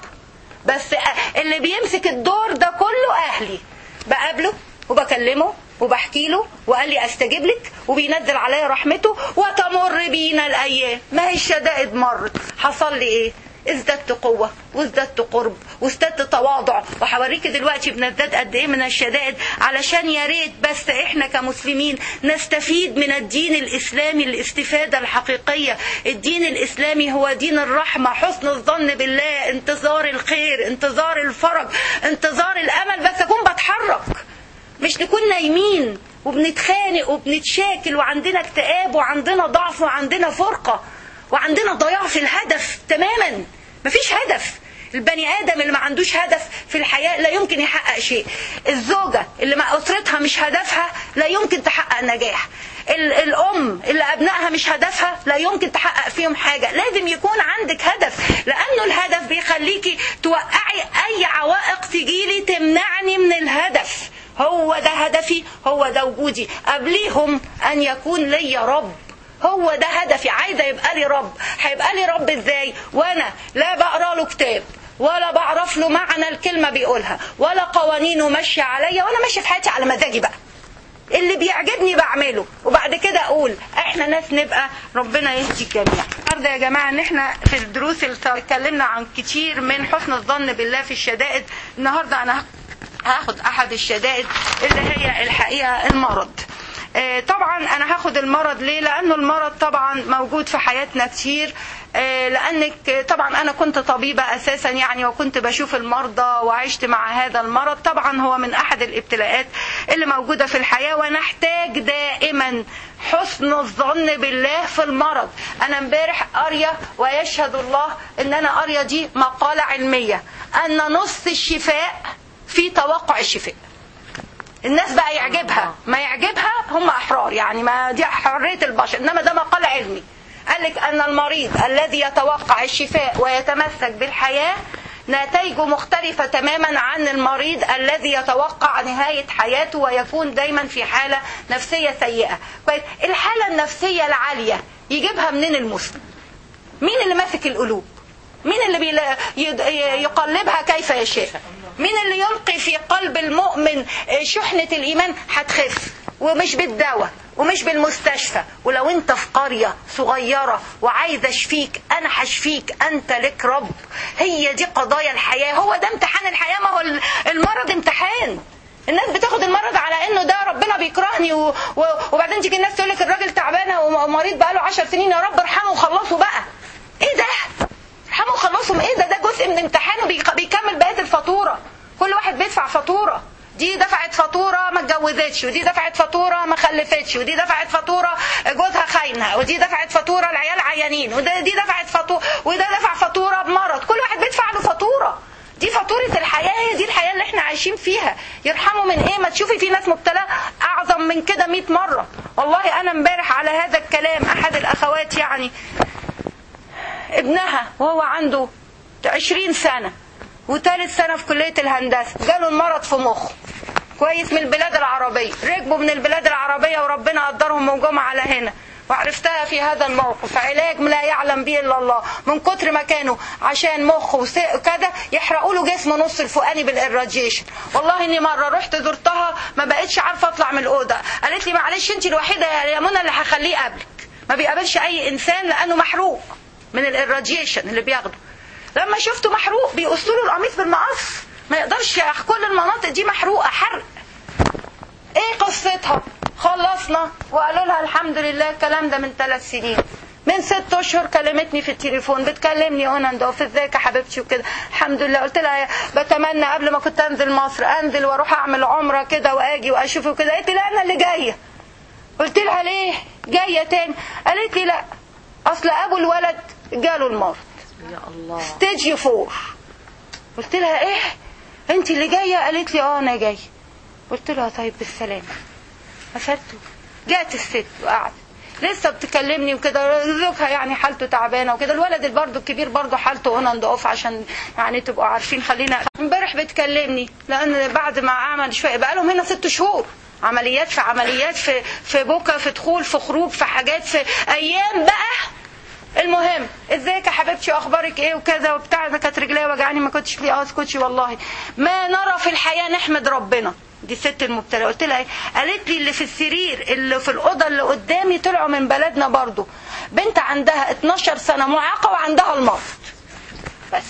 بس اللي بيمسك الدور ده كله اهلي بقابله وبكلمه وبحكي له وقال لي استجيب لك وبينزل عليا رحمته وتمر بينا الايام ما هي الشدائد مرت حصل لي ايه ازددت قوة وازددت قرب وازددت تواضع وهوريكي دلوقتي بنزداد قد ايه من الشدائد علشان يا ريت بس احنا كمسلمين نستفيد من الدين الاسلامي الاستفادة الحقيقية الدين الاسلامي هو دين الرحمة حسن الظن بالله انتظار الخير انتظار الفرج انتظار الامل بس اكون بتحرك مش نكون نايمين وبنتخانق وبنتشاكل وعندنا اكتئاب وعندنا ضعف وعندنا فرقة وعندنا ضياع في الهدف تماما مفيش هدف البني ادم اللي ما عندوش هدف في الحياه لا يمكن يحقق شيء الزوجه اللي ما اسرتها مش هدفها لا يمكن تحقق نجاح ال- الام اللي ابنائها مش هدفها لا يمكن تحقق فيهم حاجه لازم يكون عندك هدف لانه الهدف بيخليكي توقعي اي عوائق تجيلي تمنعني من الهدف هو ده هدفي هو ده وجودي قبليهم ان يكون لي رب هو ده هدفي عايزه يبقى لي رب هيبقى لي رب ازاي وانا لا بقرا له كتاب ولا بعرف له معنى الكلمه بيقولها ولا قوانينه ماشيه عليا وانا ماشيه في حياتي على مزاجي بقى اللي بيعجبني بعمله وبعد كده اقول احنا ناس نبقى ربنا يهدي الجميع النهارده يا جماعه ان احنا في الدروس اللي اتكلمنا عن كتير من حسن الظن بالله في الشدائد النهارده انا هاخد احد الشدائد اللي هي الحقيقه المرض آه، طبعا انا هاخد المرض ليه لانه المرض طبعا موجود في حياتنا كتير آه، لانك طبعا انا كنت طبيبه اساسا يعني وكنت بشوف المرضى وعشت مع هذا المرض طبعا هو من احد الابتلاءات اللي موجوده في الحياه ونحتاج دائما حسن الظن بالله في المرض انا امبارح قاريه ويشهد الله ان انا قاريه دي مقاله علميه ان نص الشفاء في توقع الشفاء الناس بقى يعجبها ما يعجبها هم احرار يعني ما دي حريه البشر انما ده مقال علمي قال لك ان المريض الذي يتوقع الشفاء ويتمسك بالحياه نتائجه مختلفة تماما عن المريض الذي يتوقع نهاية حياته ويكون دايما في حالة نفسية سيئة كويس الحالة النفسية العالية يجيبها منين المسلم مين اللي ماسك القلوب مين اللي بيلا- يد- يقلبها كيف يشاء مين اللي يلقي في قلب المؤمن شحنة الإيمان هتخف ومش بالدواء ومش بالمستشفى ولو انت في قرية صغيرة وعايزة اشفيك انا هشفيك انت لك رب هي دي قضايا الحياة هو ده امتحان الحياة ما هو المرض امتحان الناس بتاخد المرض على انه ده ربنا بيكرهني و... و... وبعدين تيجي الناس تقول لك الراجل تعبان ومريض بقاله عشر سنين يا رب ارحمه وخلصه بقى ايه ده ارحموا وخلصهم ايه ده ده جزء من امتحانه بيك- بيكمل بقيه الفاتوره كل واحد بيدفع فاتوره دي دفعت فاتوره ما اتجوزتش ودي دفعت فاتوره ما خلفتش ودي دفعت فاتوره جوزها خاينها ودي دفعت فاتوره العيال عيانين وده دي دفعت فاتوره وده دفع فاتوره بمرض كل واحد بيدفع له فاتوره دي فاتورة الحياة هي دي الحياة اللي احنا عايشين فيها يرحموا من ايه ما تشوفي في ناس مبتلاه اعظم من كده 100 مرة والله انا امبارح على هذا الكلام احد الاخوات يعني ابنها وهو عنده 20 سنة وثالث سنة في كلية الهندسة جاله المرض في مخه كويس من البلاد العربية ركبوا من البلاد العربية وربنا قدرهم وجم على هنا وعرفتها في هذا الموقف علاج لا يعلم به الا الله من كتر ما كانوا عشان مخه وكده يحرقوا له جسمه نص الفوقاني بالاراديشن والله اني مره رحت زرتها ما بقتش عارفه اطلع من الاوضه قالت لي معلش انت الوحيده يا منى اللي هخليه قبلك ما بيقابلش اي انسان لانه محروق من الاراديشن اللي بياخده لما شفته محروق بيقصوا له القميص بالمقص ما يقدرش كل المناطق دي محروقه حرق ايه قصتها خلصنا وقالوا لها الحمد لله الكلام ده من ثلاث سنين من ست اشهر كلمتني في التليفون بتكلمني هنا في ازيك يا حبيبتي وكده الحمد لله قلت لها بتمنى قبل ما كنت انزل مصر انزل واروح اعمل عمره كده واجي واشوف وكده قالت لي لا انا اللي جايه قلت لها ليه جايه تاني قالت لي لا اصل ابو الولد جاله المرض يا الله ستيج فور قلت لها ايه انت اللي جايه قالت لي اه انا جايه قلت لها طيب بالسلامه أخدته جات الست وقعدت لسه بتكلمني وكده زوجها يعني حالته تعبانه وكده الولد برضه الكبير برضه حالته هنا نضعف عشان يعني تبقوا عارفين خلينا امبارح بتكلمني لان بعد ما عمل شويه بقى لهم هنا ست شهور عمليات في عمليات في في بكا في دخول في خروج في حاجات في ايام بقى المهم ازيك يا حبيبتي واخبارك ايه وكذا وبتاع انا كانت رجليا وجعاني ما كنتش لي اه كنتش والله ما نرى في الحياه نحمد ربنا دي ست المبتلى قلت لها ايه قالت لي اللي في السرير اللي في الاوضه اللي قدامي طلعوا من بلدنا برضو بنت عندها 12 سنه معاقه وعندها المرض بس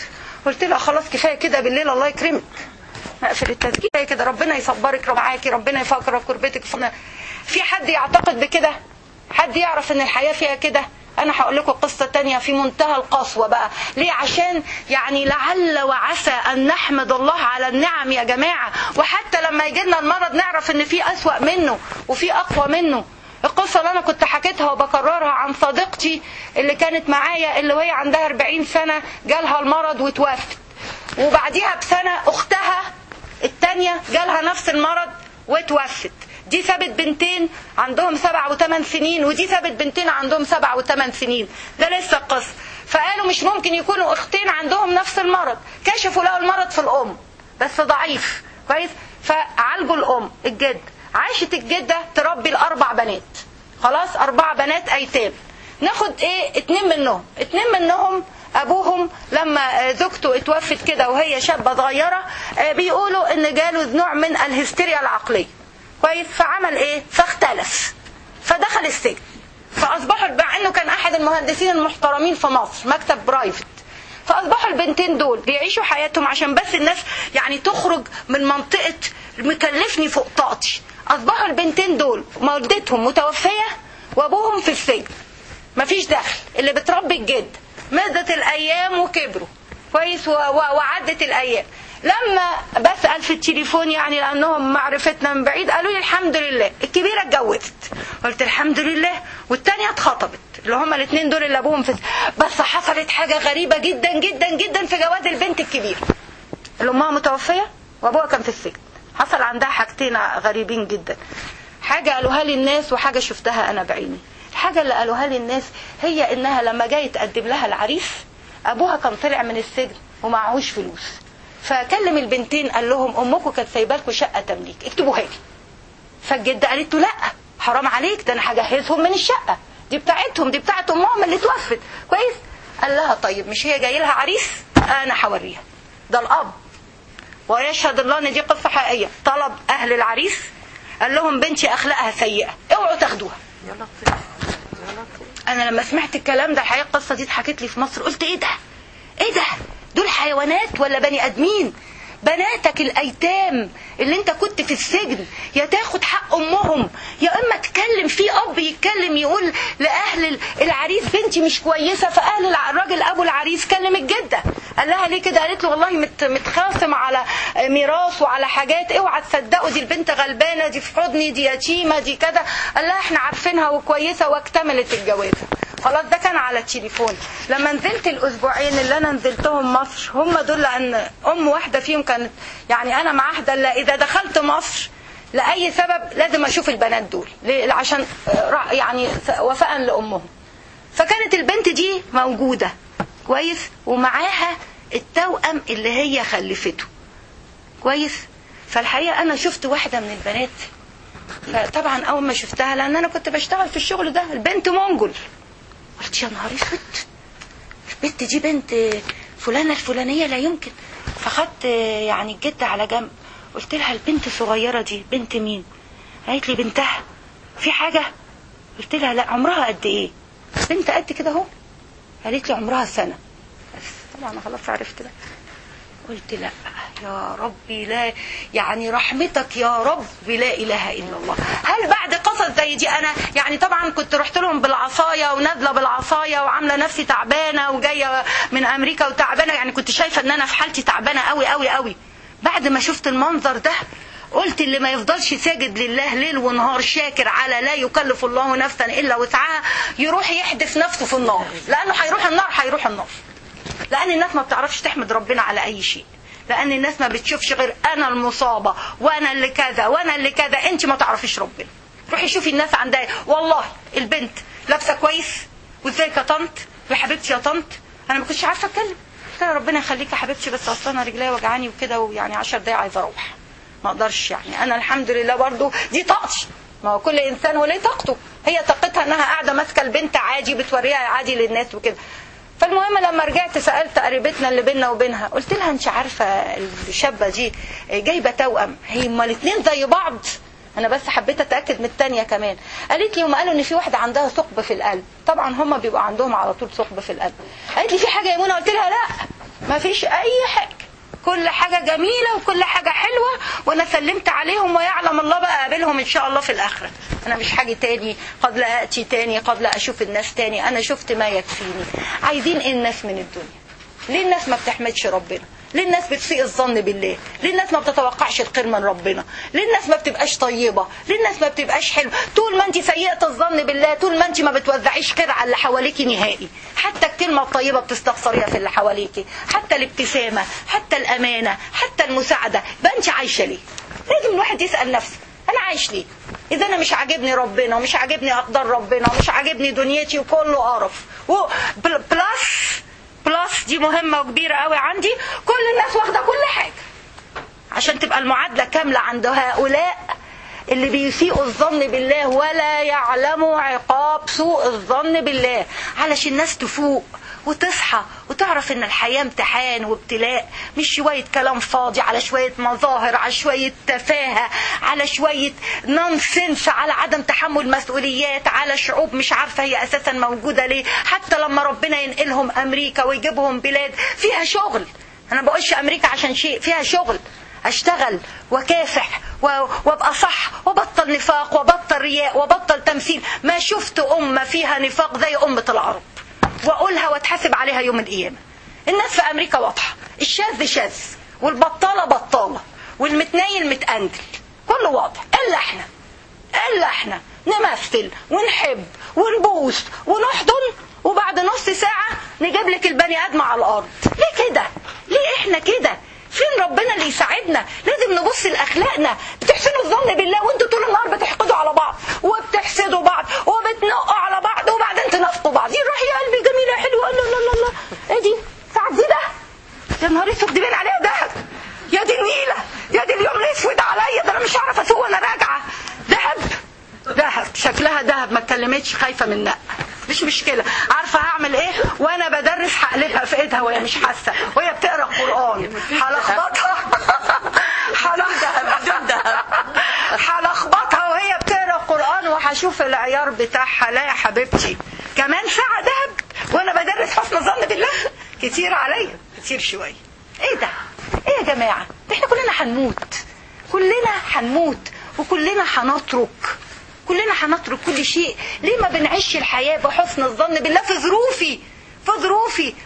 قلت لها خلاص كفايه كده بالليل الله يكرمك اقفل التسجيل كفايه كده ربنا يصبرك معاكي ربنا يفكر في كربتك في حد يعتقد بكده حد يعرف ان الحياه فيها كده انا هقول لكم قصة تانية في منتهى القسوة بقى ليه عشان يعني لعل وعسى ان نحمد الله على النعم يا جماعة وحتى لما يجي لنا المرض نعرف ان في اسوأ منه وفي اقوى منه القصة اللي انا كنت حكيتها وبكررها عن صديقتي اللي كانت معايا اللي وهي عندها 40 سنة جالها المرض وتوفت وبعديها بسنة اختها التانية جالها نفس المرض وتوفت دي سابت بنتين عندهم سبع وثمان سنين ودي سابت بنتين عندهم سبع وثمان سنين ده لسه القصة فقالوا مش ممكن يكونوا اختين عندهم نفس المرض كشفوا لقوا المرض في الام بس ضعيف كويس فعالجوا الام الجد عاشت الجدة تربي الاربع بنات خلاص اربع بنات ايتام ناخد ايه اتنين منهم اتنين منهم ابوهم لما زوجته اتوفت كده وهي شابه صغيره بيقولوا ان جاله نوع من الهستيريا العقليه كويس فعمل ايه فاختلف فدخل السجن فاصبحوا مع انه كان احد المهندسين المحترمين في مصر مكتب برايفت فاصبحوا البنتين دول بيعيشوا حياتهم عشان بس الناس يعني تخرج من منطقه مكلفني فوق طاقتي اصبحوا البنتين دول والدتهم متوفيه وابوهم في السجن مفيش دخل اللي بتربي الجد مدت الايام وكبروا كويس وعدت الايام لما بسأل في التليفون يعني لأنهم معرفتنا من بعيد قالوا لي الحمد لله الكبيرة اتجوزت قلت الحمد لله والتانية اتخطبت اللي هما الاثنين دول اللي ابوهم في بس حصلت حاجة غريبة جدا جدا جدا في جواز البنت الكبيرة اللي امها متوفية وابوها كان في السجن حصل عندها حاجتين غريبين جدا حاجة قالوها لي الناس وحاجة شفتها انا بعيني الحاجة اللي قالوها لي الناس هي انها لما جاي تقدم لها العريس ابوها كان طلع من السجن ومعهوش فلوس فكلم البنتين قال لهم امكم كانت سايبه لكم شقه تمليك اكتبوها لي فالجده قالت له لا حرام عليك ده انا هجهزهم من الشقه دي بتاعتهم دي بتاعت امهم اللي توفت كويس قال لها طيب مش هي جاي لها عريس انا هوريها ده الاب ويشهد الله ان دي قصه حقيقيه طلب اهل العريس قال لهم بنتي اخلاقها سيئه اوعوا تاخدوها يا لطيف يا لطيف انا لما سمعت الكلام ده الحقيقه القصه دي اتحكت لي في مصر قلت ايه ده ايه ده دول حيوانات ولا بني ادمين بناتك الايتام اللي انت كنت في السجن يا تاخد حق امهم يا اما تكلم في اب يتكلم يقول لاهل العريس بنتي مش كويسه فاهل الراجل ابو العريس كلم الجده قال لها ليه كده قالت له والله مت متخاصم على ميراث وعلى حاجات اوعى تصدقوا دي البنت غلبانه دي في حضني دي يتيمه دي كده قال لها احنا عارفينها وكويسه واكتملت الجوازه خلاص ده كان على التليفون لما نزلت الاسبوعين اللي انا نزلتهم مصر هم دول لان ام واحده فيهم كانت يعني انا معاهده لا اذا دخلت مصر لاي سبب لازم اشوف البنات دول ليه؟ عشان آه، يعني وفاء لامهم فكانت البنت دي موجوده كويس ومعاها التوأم اللي هي خلفته كويس فالحقيقه انا شفت واحده من البنات فطبعا اول ما شفتها لان انا كنت بشتغل في الشغل ده البنت منجل قلت يا نهار اسود البنت دي بنت فلانه الفلانيه لا يمكن فخدت يعني الجد على جنب قلت لها البنت الصغيره دي بنت مين قالت لي بنتها في حاجه قلت لها لا عمرها قد ايه بنت قد كده اهو قالت لي عمرها سنه بس طبعا انا خلاص عرفت ده قلت لا يا ربي لا يعني رحمتك يا رب لا اله الا الله هل بعد قصص زي دي انا يعني طبعا كنت رحت لهم بالعصايه ونازله بالعصايه وعامله نفسي تعبانه وجايه من امريكا وتعبانه يعني كنت شايفه ان انا في حالتي تعبانه قوي قوي قوي بعد ما شفت المنظر ده قلت اللي ما يفضلش ساجد لله ليل ونهار شاكر على لا يكلف الله نفسا الا وسعها يروح يحدف نفسه في النار لانه هيروح النار هيروح النار لان الناس ما بتعرفش تحمد ربنا على اي شيء لان الناس ما بتشوفش غير انا المصابه وانا اللي كذا وانا اللي كذا انت ما تعرفيش ربنا روحي شوفي الناس عندها إيه. والله البنت لابسه كويس وازيك يا طنط يا حبيبتي يا طنط انا ما كنتش عارفه اتكلم قلت لها ربنا يخليك يا حبيبتي بس اصل انا رجليا وجعاني وكده ويعني 10 دقايق عايزه اروح ما اقدرش يعني انا الحمد لله برضو دي طاقتي ما هو كل انسان وليه طاقته هي طاقتها انها قاعده ماسكه البنت عادي بتوريها عادي للناس وكده فالمهم لما رجعت سالت قريبتنا اللي بيننا وبينها قلت لها انت عارفه الشابه دي جايبه توأم هي هما الاثنين زي بعض انا بس حبيت اتاكد من الثانيه كمان قالت لي هم قالوا ان في واحده عندها ثقب في القلب طبعا هم بيبقى عندهم على طول ثقب في القلب قالت لي في حاجه يا منى قلت لها لا ما فيش اي حاجه كل حاجة جميلة وكل حاجة حلوة وأنا سلمت عليهم ويعلم الله بقى أقابلهم إن شاء الله في الآخرة أنا مش حاجة تاني قد لا أتي تاني قد لا أشوف الناس تاني أنا شفت ما يكفيني عايزين إيه الناس من الدنيا ليه الناس ما بتحمدش ربنا ليه الناس بتسيء الظن بالله ليه الناس ما بتتوقعش الخير من ربنا ليه الناس ما بتبقاش طيبة ليه الناس ما بتبقاش حلوة طول ما انت سيئة الظن بالله طول ما انت ما بتوزعيش خير على اللي حواليكي نهائي حتى الكلمة الطيبة بتستخسريها في اللي حواليكي حتى الابتسامة حتى الأمانة حتى المساعدة يبقى انت عايشة ليه لازم الواحد يسأل نفسه انا عايش ليه اذا انا مش عاجبني ربنا ومش عاجبني اقدار ربنا ومش عاجبني دنيتي وكله قرف بلس بلس دي مهمة وكبيرة قوي عندي كل الناس واخدة كل حاجة عشان تبقى المعادلة كاملة عند هؤلاء اللي بيسيئوا الظن بالله ولا يعلموا عقاب سوء الظن بالله علشان الناس تفوق وتصحى وتعرف ان الحياة امتحان وابتلاء مش شوية كلام فاضي على شوية مظاهر على شوية تفاهة على شوية نونسنس على عدم تحمل مسؤوليات على شعوب مش عارفة هي اساسا موجودة ليه حتى لما ربنا ينقلهم امريكا ويجيبهم بلاد فيها شغل انا بقولش امريكا عشان شيء فيها شغل اشتغل وكافح وابقى صح وبطل نفاق وبطل رياء وبطل تمثيل ما شفت امه فيها نفاق زي امه العرب واقولها واتحاسب عليها يوم القيامه الناس في امريكا واضحه الشاذ شاذ والبطاله بطاله والمتنيل متأندل كله واضح الا احنا الا احنا نمثل ونحب ونبوس ونحضن وبعد نص ساعه نجيب لك البني ادم على الارض ليه كده ليه احنا كده فين ربنا اللي يساعدنا لازم نبص لاخلاقنا بتحسنوا الظن بالله وانتوا طول النهار بتحقدوا على بعض وبتحسدوا بعض وبتنقوا على بعض وبعدين تنافقوا بعض يروح يا قلبي جميله حلوه لا لا لا لا ايه دي ساعه دي ده يا نهار اسود دي باين عليها دهب يا دي النيله يا دي اليوم الاسود عليا ده انا مش هعرف اسوق وانا راجعه دهب دهب شكلها دهب ما اتكلمتش خايفه من نق مش مشكلة عارفة هعمل ايه وانا بدرس هقلبها في ايدها وهي مش حاسة وهي بتقرا القرآن هلخبطها هلخبطها وهي بتقرا القرآن وهشوف العيار بتاعها لا يا حبيبتي كمان ساعة دهب وانا بدرس حسن ظن بالله كتير عليا كتير شوية ايه ده ايه يا جماعة احنا كلنا هنموت كلنا هنموت وكلنا هنترك كلنا هنترك كل شيء ليه ما بنعيش الحياة بحسن الظن بالله في ظروفي في ظروفي من حسن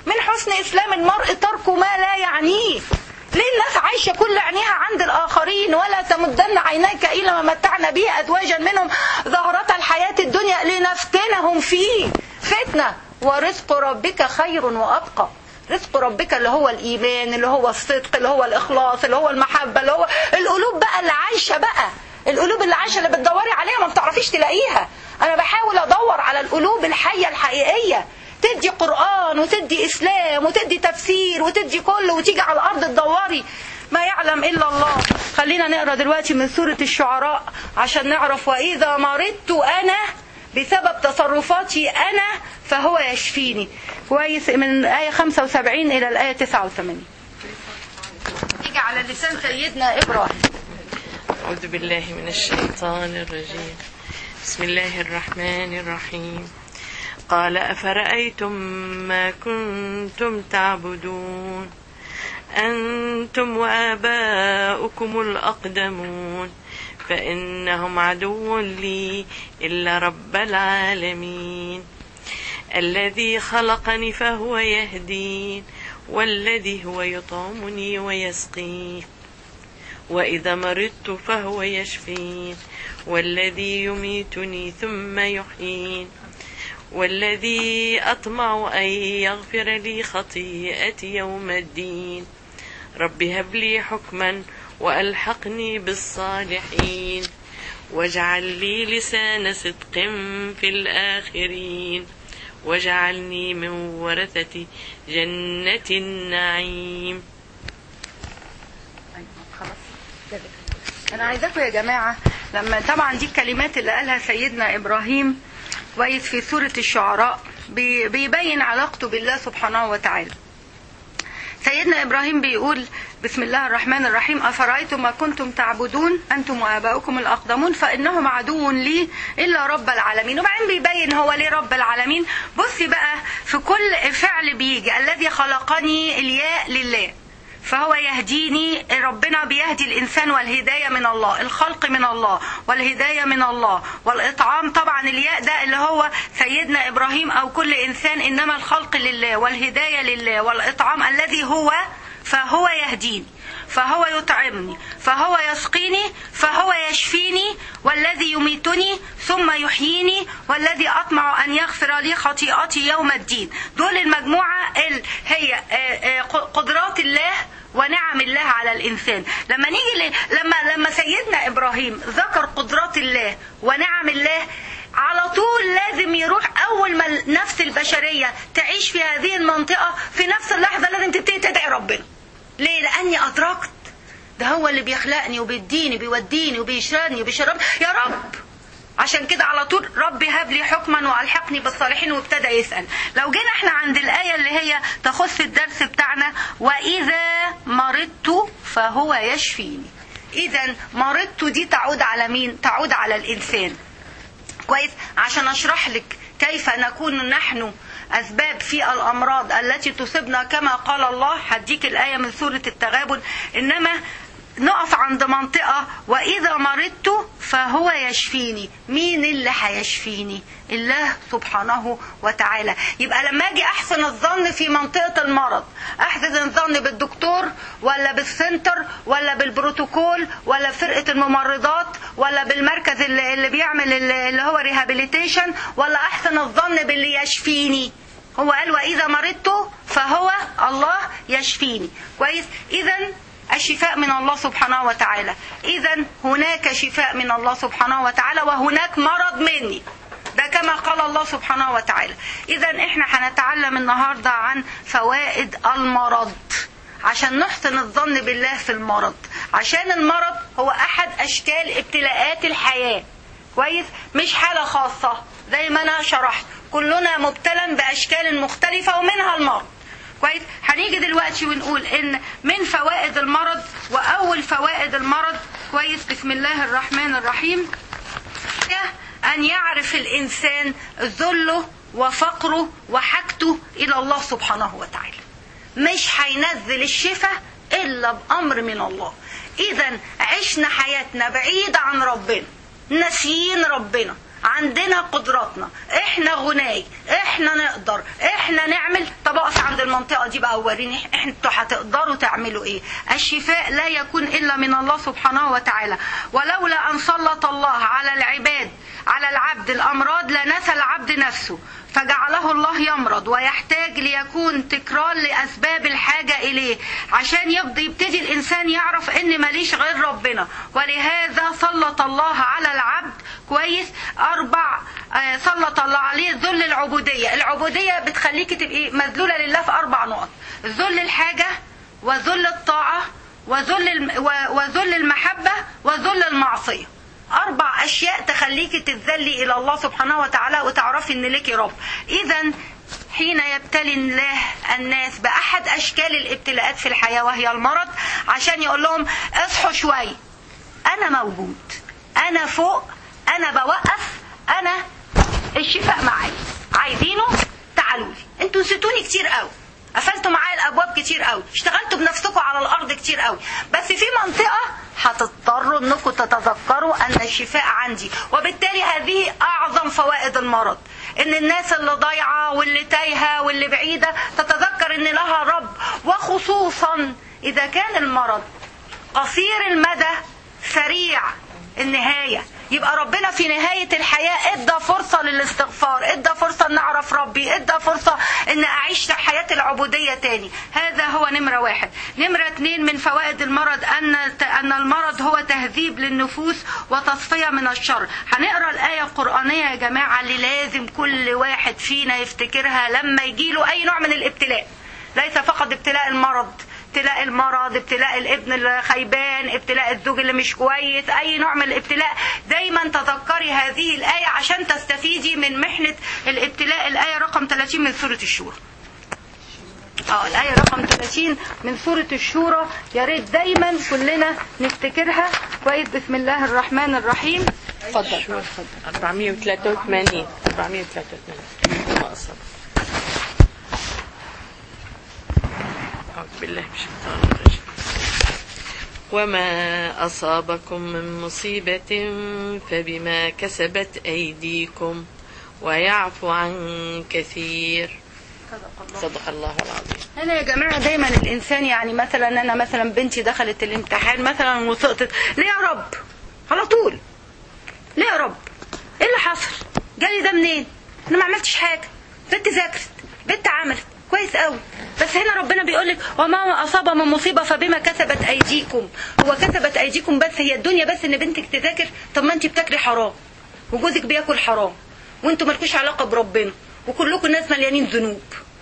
حسن اسلام المرء ترك ما لا يعنيه ليه الناس عايشة كل عينيها عند الآخرين ولا تمدن عينيك إلى ما متعنا به أزواجا منهم زهرة الحياة الدنيا لنفتنهم فيه فتنة ورزق ربك خير وأبقى رزق ربك اللي هو الإيمان اللي هو الصدق اللي هو الإخلاص اللي هو المحبة اللي هو القلوب بقى اللي عايشة بقى القلوب اللي عايشة اللي بتدوري عليها ما بتعرفيش تلاقيها أنا بحاول أدور على القلوب الحية الحقيقية تدي قرآن وتدي إسلام وتدي تفسير وتدي كله وتيجي على الأرض تدوري ما يعلم إلا الله خلينا نقرأ دلوقتي من سورة الشعراء عشان نعرف وإذا مرضت أنا بسبب تصرفاتي أنا فهو يشفيني كويس من آية 75 إلى الآية 89 تيجي على لسان سيدنا إبراهيم أعوذ بالله من الشيطان الرجيم بسم الله الرحمن الرحيم قال أفرأيتم ما كنتم تعبدون أنتم وآباؤكم الأقدمون فإنهم عدو لي إلا رب العالمين الذي خلقني فهو يهدين والذي هو يطعمني ويسقين وإذا مرضت فهو يشفين والذي يميتني ثم يحيين والذي أطمع أن يغفر لي خطيئتي يوم الدين رب هب لي حكما وألحقني بالصالحين واجعل لي لسان صدق في الآخرين واجعلني من ورثة جنة النعيم أنا عايزاكم يا جماعة لما طبعا دي الكلمات اللي قالها سيدنا إبراهيم كويس في سورة الشعراء بي- بيبين علاقته بالله سبحانه وتعالى سيدنا إبراهيم بيقول بسم الله الرحمن الرحيم أفرأيتم ما كنتم تعبدون أنتم وآباؤكم الأقدمون فإنهم عدو لي إلا رب العالمين وبعدين بيبين هو ليه رب العالمين بصي بقى في كل فعل بيجي الذي خلقني الياء لله فهو يهديني ربنا بيهدي الإنسان والهداية من الله الخلق من الله والهداية من الله والإطعام طبعا الياء ده اللي هو سيدنا إبراهيم أو كل إنسان إنما الخلق لله والهداية لله والإطعام الذي هو فهو يهديني فهو يطعمني فهو يسقيني فهو يشفيني والذي يميتني ثم يحييني والذي أطمع أن يغفر لي خطيئتي يوم الدين دول المجموعة ال- هي آه، آه، قدرات الله ونعم الله على الإنسان لما نيجي ل- لما لما سيدنا إبراهيم ذكر قدرات الله ونعم الله على طول لازم يروح أول ما النفس البشرية تعيش في هذه المنطقة في نفس اللحظة لازم تبتدي تدعي ربنا ليه؟ لأني أدركت ده هو اللي بيخلقني وبيديني بيوديني وبيشربني وبيشربني يا رب عشان كده على طول رب هب لي حكما والحقني بالصالحين وابتدى يسال لو جينا احنا عند الايه اللي هي تخص الدرس بتاعنا واذا مرضت فهو يشفيني اذا مرضت دي تعود على مين تعود على الانسان كويس عشان اشرح لك كيف نكون نحن اسباب في الامراض التي تصيبنا كما قال الله هديك الايه من سوره التغابن انما نقف عند منطقة وإذا مرضت فهو يشفيني مين اللي هيشفيني الله سبحانه وتعالى يبقى لما أجي أحسن الظن في منطقة المرض أحسن الظن بالدكتور ولا بالسنتر ولا بالبروتوكول ولا بفرقة الممرضات ولا بالمركز اللي, اللي بيعمل اللي هو ريهابيليتيشن ولا أحسن الظن باللي يشفيني هو قال وإذا مرضت فهو الله يشفيني كويس إذا الشفاء من الله سبحانه وتعالى إذا هناك شفاء من الله سبحانه وتعالى وهناك مرض مني ده كما قال الله سبحانه وتعالى إذا إحنا هنتعلم النهاردة عن فوائد المرض عشان نحسن الظن بالله في المرض عشان المرض هو أحد أشكال ابتلاءات الحياة كويس مش حالة خاصة زي ما أنا شرحت كلنا مبتلى بأشكال مختلفة ومنها المرض كويس هنيجي دلوقتي ونقول ان من فوائد المرض واول فوائد المرض كويس بسم الله الرحمن الرحيم ان يعرف الانسان ذله وفقره وحاجته الى الله سبحانه وتعالى مش هينزل الشفاء الا بامر من الله اذا عشنا حياتنا بعيدة عن ربنا ناسيين ربنا عندنا قدراتنا احنا غناي احنا نقدر احنا نعمل طب اقف عند المنطقه دي بقى وريني إح- انتوا هتقدروا تعملوا ايه الشفاء لا يكون الا من الله سبحانه وتعالى ولولا ان سلط الله على العباد على العبد الامراض لنسى العبد نفسه فجعله الله يمرض ويحتاج ليكون تكرار لاسباب الحاجه اليه عشان يبدي يبتدي الانسان يعرف ان ماليش غير ربنا ولهذا سلط الله على العبد كويس اربع آه، سلط الله عليه ذل العبوديه العبوديه بتخليك تبقي مذلوله لله في اربع نقط ذل الحاجه وذل الطاعه وذل الم- و- وذل المحبه وذل المعصيه اربع اشياء تخليك تتذلي الى الله سبحانه وتعالى وتعرفي ان لك رب اذا حين يبتلي الله الناس باحد اشكال الابتلاءات في الحياه وهي المرض عشان يقول لهم اصحوا شويه انا موجود انا فوق انا بوقف انا الشفاء معايا عايزينه تعالوا لي انتوا نسيتوني كتير قوي قفلتوا معايا الابواب كتير قوي اشتغلتوا بنفسكم على الارض كتير قوي بس في منطقه هتضطروا انكم تتذكروا ان الشفاء عندي وبالتالي هذه اعظم فوائد المرض ان الناس اللي ضايعه واللي تايهه واللي بعيده تتذكر ان لها رب وخصوصا اذا كان المرض قصير المدى سريع النهاية يبقى ربنا في نهاية الحياة ادى فرصة للاستغفار ادى فرصة ان اعرف ربي ادى فرصة ان اعيش حياة العبودية تاني هذا هو نمرة واحد نمرة اتنين من فوائد المرض ان ان المرض هو تهذيب للنفوس وتصفية من الشر هنقرا الآية القرآنية يا جماعة اللي لازم كل واحد فينا يفتكرها لما يجيله اي نوع من الابتلاء ليس فقط ابتلاء المرض ابتلاء المرض ابتلاء الابن الخيبان ابتلاء الزوج اللي مش كويس اي نوع من الابتلاء دايما تذكري هذه الايه عشان تستفيدي من محنه الابتلاء الايه رقم 30 من سوره الشورى اه الآية رقم 30 من سورة الشورى يا ريت دايما كلنا نفتكرها كويس بسم الله الرحمن الرحيم اتفضل 483 483 ما أصاب أعوذ بالله من الشيطان الرجيم وما أصابكم من مصيبة فبما كسبت أيديكم ويعفو عن كثير صدق الله العظيم انا يا جماعه دايما الانسان يعني مثلا انا مثلا بنتي دخلت الامتحان مثلا وسقطت ليه يا رب على طول ليه يا رب ايه اللي حصل جالي ده منين انا ما عملتش حاجه بنت ذاكرت بنت عملت كويس قوي بس هنا ربنا بيقول لك وما اصاب من مصيبه فبما كسبت ايديكم هو كسبت ايديكم بس هي الدنيا بس ان بنتك تذاكر طب ما انت بتاكلي حرام وجوزك بياكل حرام وانتوا مالكوش علاقه بربنا وكلكم ناس مليانين ذنوب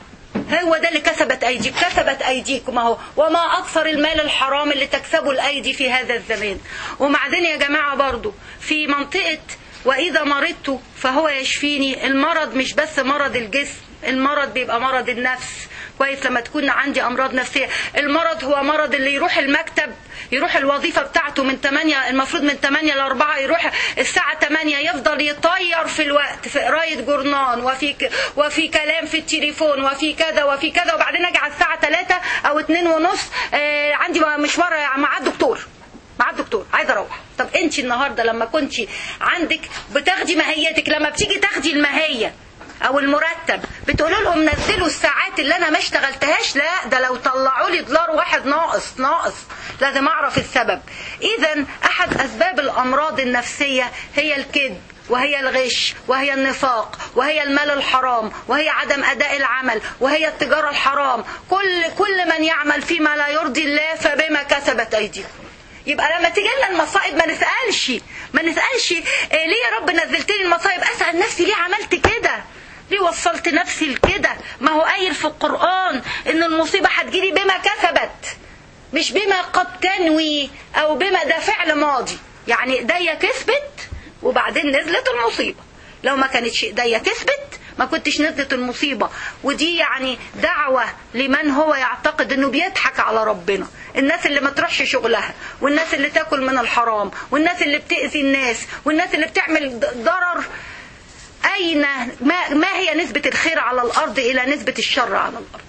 هو ده اللي كسبت ايديك كسبت ايديكم اهو وما اكثر المال الحرام اللي تكسبه الايدي في هذا الزمان وبعدين يا جماعه برضو في منطقه واذا مرضت فهو يشفيني المرض مش بس مرض الجسم المرض بيبقى مرض النفس كويس لما تكون عندي امراض نفسيه المرض هو مرض اللي يروح المكتب يروح الوظيفه بتاعته من 8 المفروض من 8 ل 4 يروح الساعه 8 يفضل يطير في الوقت في قرايه جورنان وفي ك... وفي كلام في التليفون وفي كذا وفي كذا وبعدين اجي على الساعه 3 او 2 ونص آه عندي مشوار مع الدكتور مع الدكتور عايزه اروح طب انت النهارده لما كنت عندك بتاخدي ماهيتك لما بتيجي تاخدي الماهيه او المرتب بتقولوا لهم نزلوا الساعات اللي انا ما اشتغلتهاش لا ده لو طلعوا لي دولار واحد ناقص ناقص لازم اعرف السبب اذا احد اسباب الامراض النفسيه هي الكذب وهي الغش وهي النفاق وهي المال الحرام وهي عدم اداء العمل وهي التجاره الحرام كل كل من يعمل فيما لا يرضي الله فبما كسبت ايديكم يبقى لما تيجي لنا المصائب ما نسالش ما نسالش إيه ليه يا رب نزلت لي المصائب اسال نفسي ليه عملت كده ليه وصلت نفسي لكده ما هو قايل في القرآن ان المصيبة هتجيلي بما كسبت مش بما قد تنوي او بما ده فعل ماضي يعني ايديا كسبت وبعدين نزلت المصيبة لو ما كانتش ايديا تثبت ما كنتش نزلت المصيبة ودي يعني دعوة لمن هو يعتقد انه بيضحك على ربنا الناس اللي ما تروحش شغلها والناس اللي تاكل من الحرام والناس اللي بتأذي الناس والناس اللي بتعمل ضرر أين ما, ما هي نسبة الخير على الأرض إلى نسبة الشر على الأرض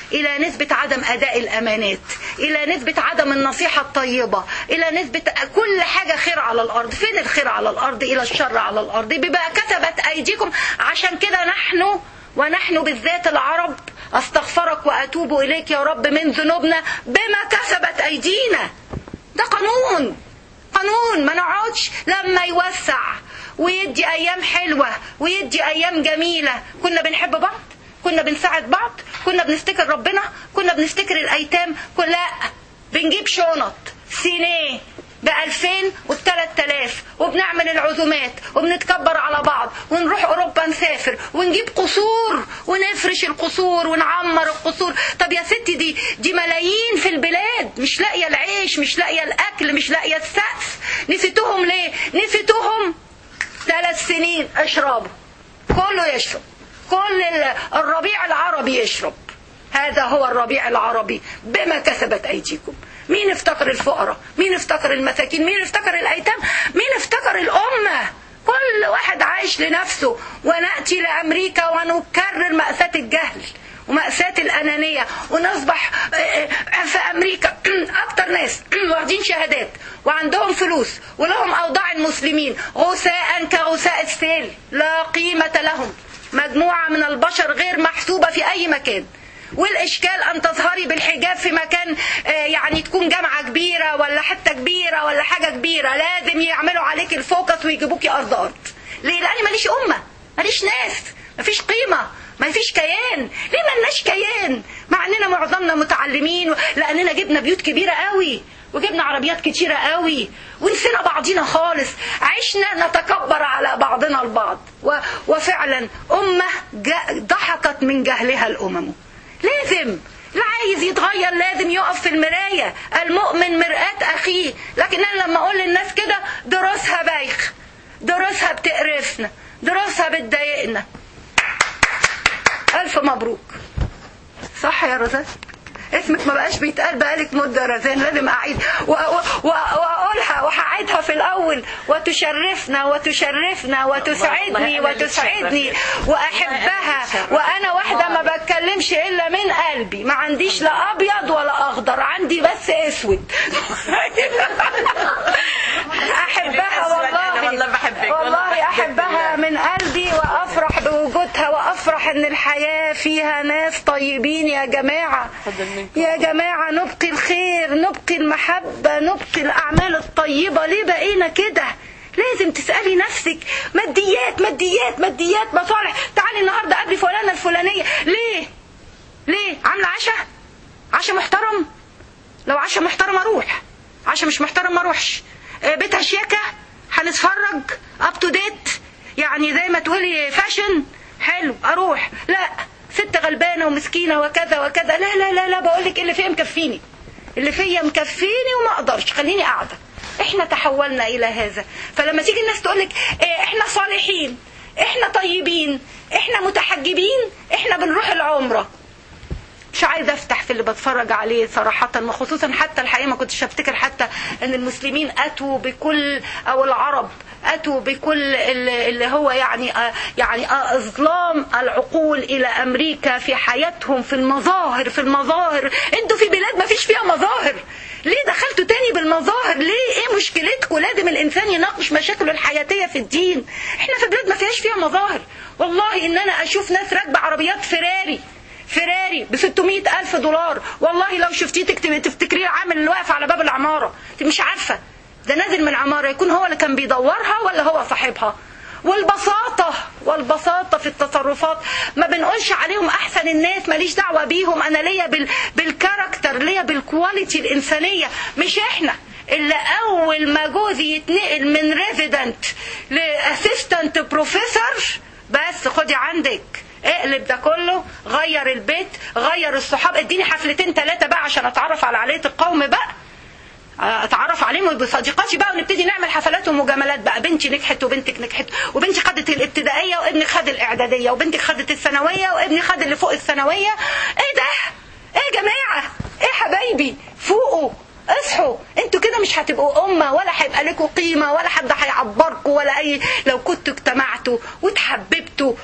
الى نسبه عدم اداء الامانات الى نسبه عدم النصيحه الطيبه الى نسبه كل حاجه خير على الارض فين الخير على الارض الى الشر على الارض بما كسبت ايديكم عشان كده نحن ونحن بالذات العرب استغفرك واتوب اليك يا رب من ذنوبنا بما كسبت ايدينا ده قانون قانون ما نقعدش لما يوسع ويدي ايام حلوه ويدي ايام جميله كنا بنحب بعض كنا بنساعد بعض كنا بنفتكر ربنا كنا بنفتكر الايتام كل لا بنجيب شنط سينيه بألفين وبتلات آلاف وبنعمل العزومات وبنتكبر على بعض ونروح أوروبا نسافر ونجيب قصور ونفرش القصور ونعمر القصور طب يا ستي دي دي ملايين في البلاد مش لاقية العيش مش لاقية الأكل مش لاقية السقف نسيتوهم ليه نسيتوهم ثلاث سنين اشربوا كله يشرب كل الربيع العربي يشرب هذا هو الربيع العربي بما كسبت أيديكم مين افتكر الفقراء مين افتكر المساكين مين افتكر الأيتام مين افتكر الأمة كل واحد عايش لنفسه ونأتي لأمريكا ونكرر مأساة الجهل ومأساة الأنانية ونصبح في أمريكا أكتر ناس واخدين شهادات وعندهم فلوس ولهم أوضاع المسلمين غثاء كغثاء السيل لا قيمة لهم مجموعة من البشر غير محسوبة في أي مكان والاشكال ان تظهري بالحجاب في مكان يعني تكون جامعه كبيره ولا حته كبيره ولا حاجه كبيره لازم يعملوا عليك الفوكس ويجيبوكي ارض ارض ليه لاني ماليش امه ماليش ناس مفيش قيمه ما فيش كيان ليه ملناش كيان مع اننا معظمنا متعلمين لاننا جبنا بيوت كبيره قوي وجبنا عربيات كتيرة قوي ونسينا بعضينا خالص عشنا نتكبر على بعضنا البعض و... وفعلا أمة ضحكت من جهلها الأمم لازم اللي عايز يتغير لازم يقف في المراية المؤمن مرآة أخيه لكن أنا لما أقول للناس كده دروسها بايخ دروسها بتقرفنا دروسها بتضايقنا ألف مبروك صح يا رزاق اسمك ما بقاش بيتقال بقالك مدة رزان لازم أعيد وأقولها وهعيدها في الأول وتشرفنا وتشرفنا وتسعدني وتسعدني وأحبها وأنا واحدة ما بتكلمش إلا من قلبي ما عنديش لا أبيض ولا أخضر عندي بس أسود أحبها والله والله بحبك والله أحبها من قلبي وأفرح بوجودها وأفرح إن الحياة فيها ناس طيبين يا جماعة يا جماعة نبقي الخير نبقي المحبة نبقي الأعمال الطيبة ليه بقينا كده لازم تسألي نفسك ماديات ماديات ماديات مصالح تعالي النهاردة قبل فلانة الفلانية ليه ليه عاملة عشاء عشاء محترم لو عشاء محترم اروح عشاء مش محترم ما اروحش بيتها شياكة هنتفرج اب تو ديت يعني زي ما تقولي فاشن حلو اروح لا ست غلبانة ومسكينة وكذا وكذا لا لا لا لا بقول لك اللي فيا مكفيني اللي فيا مكفيني وما اقدرش خليني قاعدة احنا تحولنا الى هذا فلما تيجي الناس تقولك ايه احنا صالحين احنا طيبين احنا متحجبين احنا بنروح العمرة مش عايزه افتح في اللي بتفرج عليه صراحة وخصوصا حتى الحقيقة ما كنتش افتكر حتى ان المسلمين اتوا بكل او العرب اتوا بكل اللي هو يعني يعني اظلام العقول الى امريكا في حياتهم في المظاهر في المظاهر انتوا في بلاد ما فيش فيها مظاهر ليه دخلتوا تاني بالمظاهر ليه ايه مشكلتكم لازم الانسان يناقش مشاكله الحياتية في الدين احنا في بلاد ما فيهاش فيها مظاهر والله ان انا اشوف ناس راكبه عربيات فيراري فيراري ب 600 ألف دولار والله لو شفتيه تفتكريه عامل اللي واقف على باب العمارة انت مش عارفة ده نازل من العمارة يكون هو اللي كان بيدورها ولا هو صاحبها والبساطة والبساطة في التصرفات ما بنقولش عليهم أحسن الناس ماليش دعوة بيهم أنا ليا بال... بالكاركتر ليا بالكواليتي الإنسانية مش إحنا اللي أول ما جوزي يتنقل من ريزيدنت لأسيستنت بروفيسور بس خدي عندك اقلب ده كله غير البيت غير الصحاب اديني حفلتين ثلاثة بقى عشان اتعرف على عائلة القوم بقى اتعرف عليهم بصديقاتي بقى ونبتدي نعمل حفلات ومجاملات بقى بنتي نجحت وبنتك نجحت وبنتي خدت الابتدائيه وابنك خد الاعداديه وبنتك خدت الثانويه وابني خد اللي فوق الثانويه ايه ده ايه يا جماعه ايه حبايبي فوقوا اصحوا انتوا كده مش هتبقوا أمة ولا هيبقى لكم قيمة ولا حد هيعبركم ولا أي لو كنتوا اجتمعتوا وتحببتوا واتبسطتوا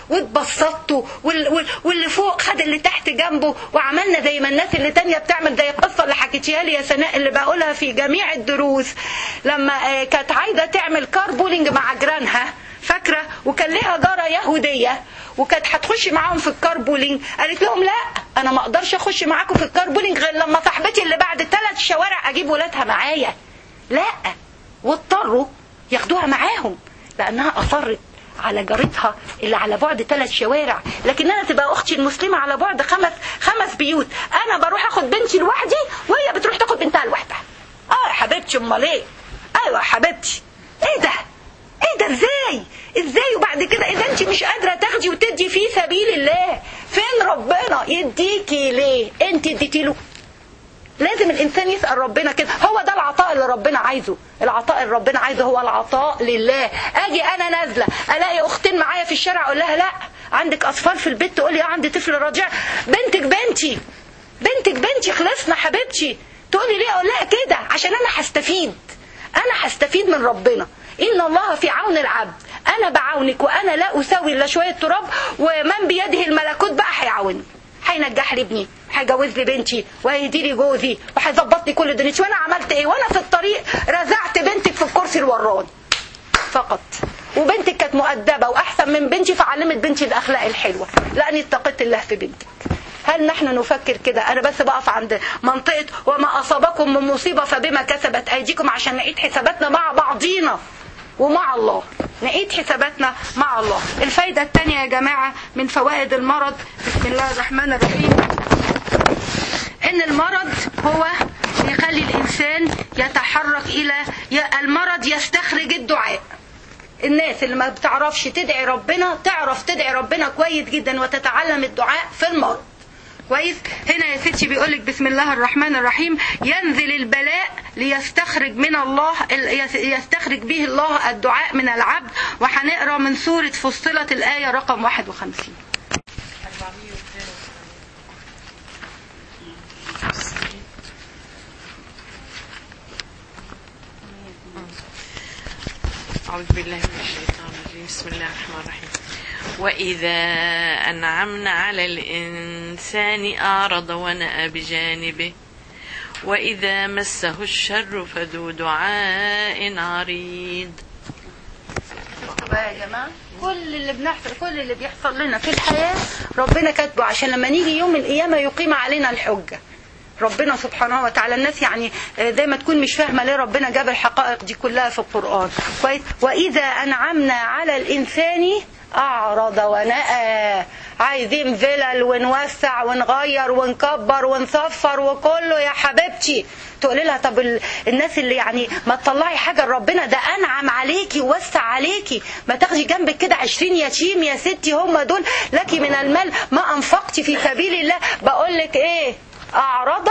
وبسطته وال- وال- واللي فوق خد اللي تحت جنبه وعملنا زي ما الناس اللي تانية بتعمل زي القصة اللي حكيتيها لي يا سناء اللي بقولها في جميع الدروس لما آه، كانت عايزة تعمل كاربولينج مع جيرانها فاكرة وكان ليها جارة يهودية وكانت هتخش معاهم في الكاربولينج قالت لهم لا انا ما اقدرش اخش معاكم في الكاربولينج غير لما صاحبتي اللي بعد ثلاث شوارع اجيب ولادها معايا لا واضطروا ياخدوها معاهم لانها اصرت على جارتها اللي على بعد ثلاث شوارع لكن انا تبقى اختي المسلمه على بعد خمس خمس بيوت انا بروح اخد بنتي لوحدي وهي بتروح تاخد بنتها لوحدها اه يا حبيبتي امال ايه ايوه يا حبيبتي ايه ده ايه ده ازاي ازاي وبعد كده اذا انت مش قادره تاخدي وتدي في سبيل الله فين ربنا يديكي ليه انت اديتي له لازم الانسان يسال ربنا كده هو ده العطاء اللي ربنا عايزه العطاء اللي ربنا عايزه هو العطاء لله اجي انا نازله الاقي اختين معايا في الشارع اقول لها لا عندك اطفال في البيت تقول لي اه عندي طفل رضيع بنتك بنتي بنتك بنتي خلصنا حبيبتي تقولي ليه اقول لها كده عشان انا هستفيد انا هستفيد من ربنا ان الله في عون العبد انا بعونك وانا لا اساوي الا شويه تراب ومن بيده الملكوت بقى هيعاوني هينجح لي ابني هيجوز لي بنتي وهيدي لي جوزي وهيظبط لي كل دنيتي وانا عملت ايه وانا في الطريق رزعت بنتك في الكرسي الوراني فقط وبنتك كانت مؤدبه واحسن من بنتي فعلمت بنتي الاخلاق الحلوه لاني اتقيت الله في بنتك هل نحن نفكر كده انا بس بقف عند منطقه وما اصابكم من مصيبه فبما كسبت ايديكم عشان نعيد حساباتنا مع بعضينا ومع الله نعيد حساباتنا مع الله الفايدة الثانية يا جماعة من فوائد المرض بسم الله الرحمن الرحيم ان المرض هو يخلي الانسان يتحرك الى المرض يستخرج الدعاء الناس اللي ما بتعرفش تدعي ربنا تعرف تدعي ربنا كويس جدا وتتعلم الدعاء في المرض كويس هنا يا ستي بيقولك بسم الله الرحمن الرحيم ينزل البلاء ليستخرج من الله يستخرج به الله الدعاء من العبد وهنقرا من سوره فصلت الايه رقم 51 أعوذ بالله من الشيطان الرجيم بسم الله الرحمن الرحيم وإذا أنعمنا على الإنسان أعرض ونأى بجانبه وإذا مسه الشر فذو دعاء عريض بقى يا جماعه كل اللي بنحصل كل اللي بيحصل لنا في الحياه ربنا كاتبه عشان لما نيجي يوم القيامه يقيم علينا الحجه ربنا سبحانه وتعالى الناس يعني زي ما تكون مش فاهمه ليه ربنا جاب الحقائق دي كلها في القران كويس واذا انعمنا على الانسان اعرض ونأى عايزين فلل ونوسع ونغير ونكبر ونصفر وكله يا حبيبتي تقولي لها طب ال- الناس اللي يعني ما تطلعي حاجه لربنا ده انعم عليكي ووسع عليكي ما تاخدي جنبك كده عشرين يتيم يا ستي هم دول لك من المال ما انفقتي في سبيل الله بقول لك ايه اعرض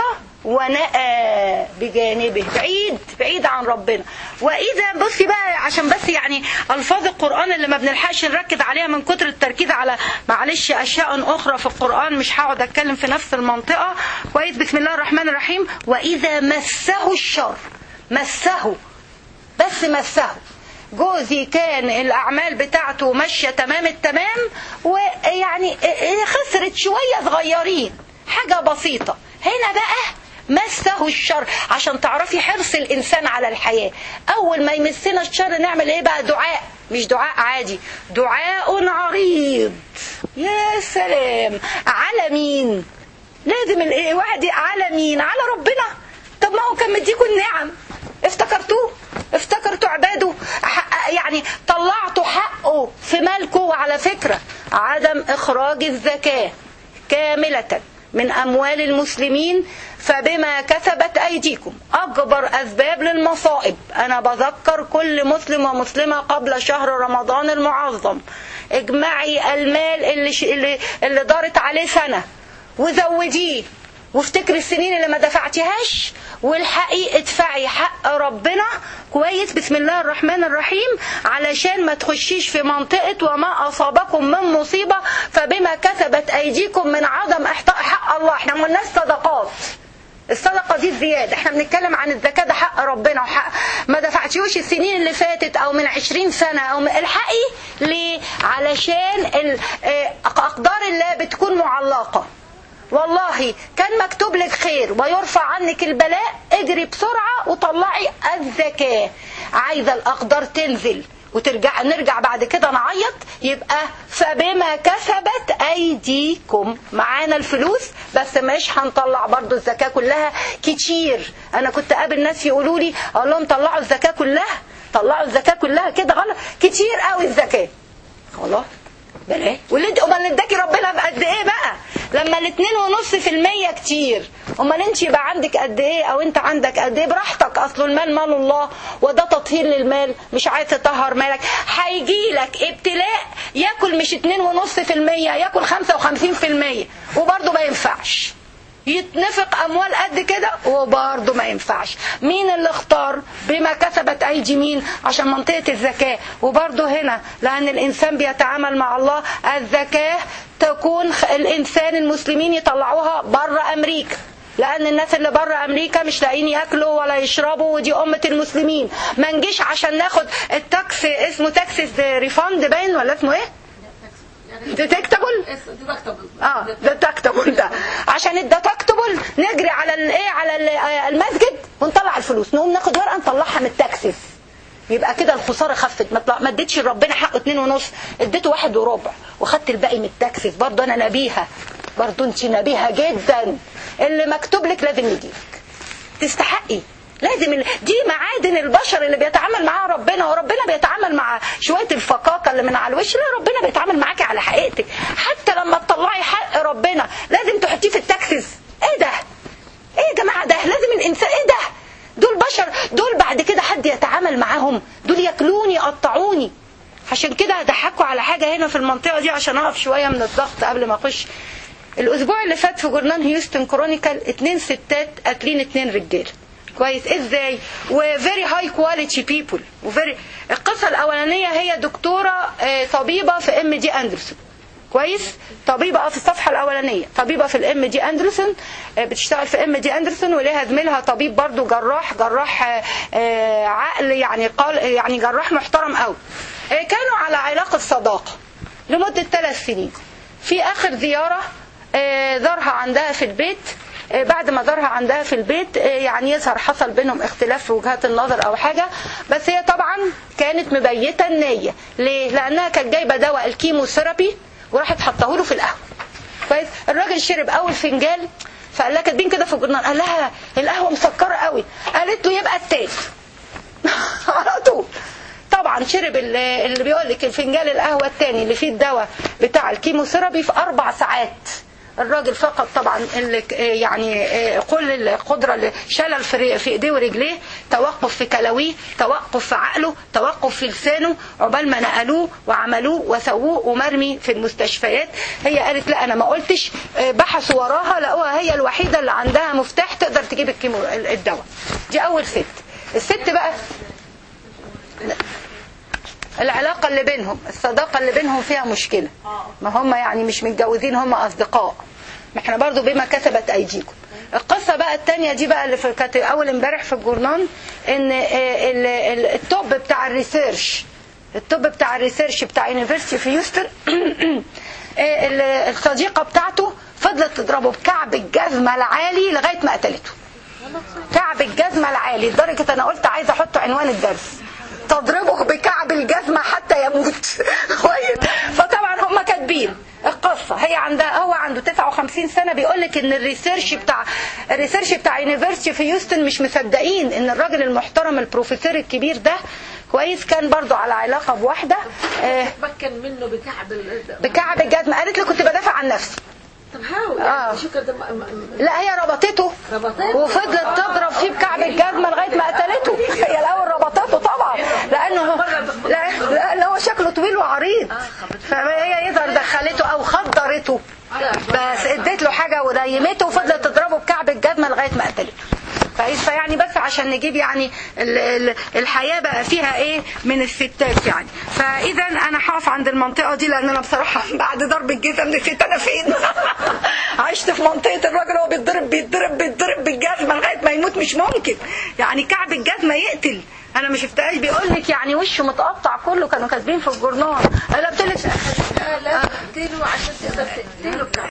ونأى بجانبه بعيد بعيد عن ربنا واذا بصي بقى عشان بس يعني الفاظ القران اللي ما بنلحقش نركز عليها من كتر التركيز على معلش اشياء اخرى في القران مش هقعد اتكلم في نفس المنطقه كويس بسم الله الرحمن الرحيم واذا مسه الشر مسه بس مسه جوزي كان الاعمال بتاعته ماشيه تمام التمام ويعني خسرت شويه صغيرين حاجه بسيطه هنا بقى مسه الشر عشان تعرفي حرص الانسان على الحياه اول ما يمسنا الشر نعمل ايه بقى دعاء مش دعاء عادي دعاء عريض يا سلام على مين لازم الايه واحد على مين على ربنا طب ما هو كان مديكوا النعم افتكرتوه افتكرتوا عباده حق يعني طلعتوا حقه في مالكه وعلى فكرة عدم إخراج الزكاة كاملة من أموال المسلمين فبما كسبت أيديكم أكبر أسباب للمصائب أنا بذكر كل مسلم ومسلمة قبل شهر رمضان المعظم اجمعي المال اللي, ش... اللي, اللي دارت عليه سنة وزوديه وافتكري السنين اللي ما دفعتيهاش والحقي ادفعي حق ربنا كويس بسم الله الرحمن الرحيم علشان ما تخشيش في منطقة وما أصابكم من مصيبة فبما كسبت أيديكم من عدم إحقاق حق الله احنا ما قلناش صدقات الصدقه دي زياده احنا بنتكلم عن الزكاه ده حق ربنا وحق ما دفعتيهوش السنين اللي فاتت او من 20 سنه او من الحقي ليه علشان ال- آه، اقدار الله بتكون معلقه والله كان مكتوب لك خير ويرفع عنك البلاء اجري بسرعة وطلعي الزكاة عايزة الأقدار تنزل وترجع نرجع بعد كده نعيط يبقى فبما كسبت ايديكم معانا الفلوس بس مش هنطلع برضو الزكاة كلها كتير انا كنت قابل ناس يقولوا لي اقول لهم طلعوا الزكاة كلها طلعوا الزكاة كلها كده غلط كتير قوي الزكاة خلاص بلاش واللي انت امال اللي اداكي ربنا بقد ايه بقى لما الاتنين ونص في المية كتير امال انت يبقى عندك قد ايه او انت عندك قد ايه براحتك اصل المال مال الله وده تطهير للمال مش عايز تطهر مالك هيجي لك ابتلاء ياكل مش اتنين ونص في المية ياكل خمسة وخمسين في المية وبرضه ما ينفعش يتنفق اموال قد كده وبرضه ما ينفعش مين اللي اختار بما كسبت ايدي مين عشان منطقه الزكاه وبرضه هنا لان الانسان بيتعامل مع الله الزكاه تكون خ- الانسان المسلمين يطلعوها بره امريكا لان الناس اللي بره امريكا مش لاقيين ياكلوا ولا يشربوا ودي امه المسلمين ما نجيش عشان ناخد التاكس اسمه تاكسس ريفاند باين ولا اسمه ايه ديتكتابل اه ديتكتابل ده عشان الديتكتابل نجري على الايه على ال- آه، المسجد ونطلع الفلوس نقوم ناخد ورقه نطلعها من التاكسس يبقى كده الخساره خفت ما طلع- ما اديتش لربنا حقه اتنين ونص اديته واحد وربع وخدت الباقي من التاكسس برضه انا نبيهه برضه انت نبيهه جدا اللي مكتوب لك لازم يجيلك تستحقي لازم ال... دي معادن البشر اللي بيتعامل معاها ربنا وربنا بيتعامل مع شويه الفقاقه اللي من على الوش لا ربنا بيتعامل معاكي على حقيقتك حتى لما تطلعي حق ربنا لازم تحطيه في التاكسس ايه ده ايه يا جماعه ده لازم الانسان ايه ده دول بشر دول بعد كده حد يتعامل معاهم دول ياكلوني يقطعوني عشان كده هضحكوا على حاجه هنا في المنطقه دي عشان اقف شويه من الضغط قبل ما اخش الاسبوع اللي فات في جورنال هيوستن كرونيكال اتنين ستات قاتلين اتنين رجاله كويس ازاي وفيري هاي كواليتي بيبل وفيري القصه الاولانيه هي دكتوره آه، طبيبه في ام دي اندرسون كويس طبيبه اه في الصفحه الاولانيه طبيبه في الام دي اندرسون آه، بتشتغل في ام دي اندرسون وليها زميلها طبيب برضو جراح جراح آه، آه، عقل يعني قال يعني جراح محترم قوي آه، كانوا على علاقه صداقه لمده ثلاث سنين في اخر زياره آه، زارها عندها في البيت آه، بعد ما زارها عندها في البيت آه، يعني يظهر حصل بينهم اختلاف في وجهات النظر او حاجه بس هي طبعا كانت مبيته النيه ليه؟ لانها كانت جايبه دواء الكيموثيرابي وراحت حطاه له في القهوه كويس الراجل شرب اول فنجان فقال لها كاتبين كده في الجورنال قال لها القهوه مسكره قوي قالت له يبقى التاني على طول طبعا شرب ال- اللي بيقول لك الفنجان القهوه الثاني اللي فيه الدواء بتاع الكيموثيرابي في اربع ساعات الراجل فقد طبعا اللي يعني آه، كل القدره اللي شلل في في ايديه ورجليه توقف في كلاويه توقف في عقله توقف في لسانه عقبال ما نقلوه وعملوه وسووه ومرمي في المستشفيات هي قالت لا انا ما قلتش آه، بحثوا وراها لقوها هي الوحيده اللي عندها مفتاح تقدر تجيب الكيمو الدواء دي اول ست الست بقى العلاقة اللي بينهم الصداقة اللي بينهم فيها مشكلة ما هم يعني مش متجوزين هم أصدقاء ما احنا برضو بما كسبت أيديكم القصة بقى التانية دي بقى اللي في كانت أول امبارح في الجورنال إن آه، ال- ال- التوب بتاع الريسيرش التوب بتاع الريسيرش بتاع يونيفرسيتي في هيوستن آه، ال- الصديقة بتاعته فضلت تضربه بكعب الجزمة العالي لغاية ما قتلته كعب الجزمة العالي لدرجة أنا قلت عايزة أحط عنوان الدرس تضربه بكعب الجزمة حتى يموت كويس فطبعا هم كاتبين القصة هي عندها هو عنده 59 سنة بيقول لك ان الريسيرش بتاع الريسيرش بتاع يونيفرسيتي في هيوستن مش مصدقين ان الراجل المحترم البروفيسور الكبير ده كويس كان برضو على علاقة بواحدة آه، تمكن منه بكعب ال- بكعب الجزمة قالت لي كنت بدافع عن نفسي طب حاول آه. يعني شو كده م- م- لا هي ربطته ربطته؟ وفضلت تضرب فيه بكعب الجزمه لغايه ما قتلته هي الاول ربطته طبعا لانه لا لان هو شكله طويل وعريض فهي يظهر دخلته او خدرته بس اديت له حاجه ونيمته وفضلت تضربه بكعب الجزمه لغايه ما قتلته فيعني بس عشان نجيب يعني ال- ال- الحياه بقى فيها ايه من الستات يعني فاذا انا هقف عند المنطقه دي لان انا بصراحه بعد ضرب الجزم نسيت انا فين عشت في منطقه الراجل هو بيتضرب بيتضرب بيتضرب بالجزمه لغايه ما يموت مش ممكن يعني كعب الجزمه يقتل انا ما شفتهاش بيقول لك يعني وشه متقطع كله كانوا كاتبين في الجورنال انا قلت لك لا تقتله عشان تقدر تقتله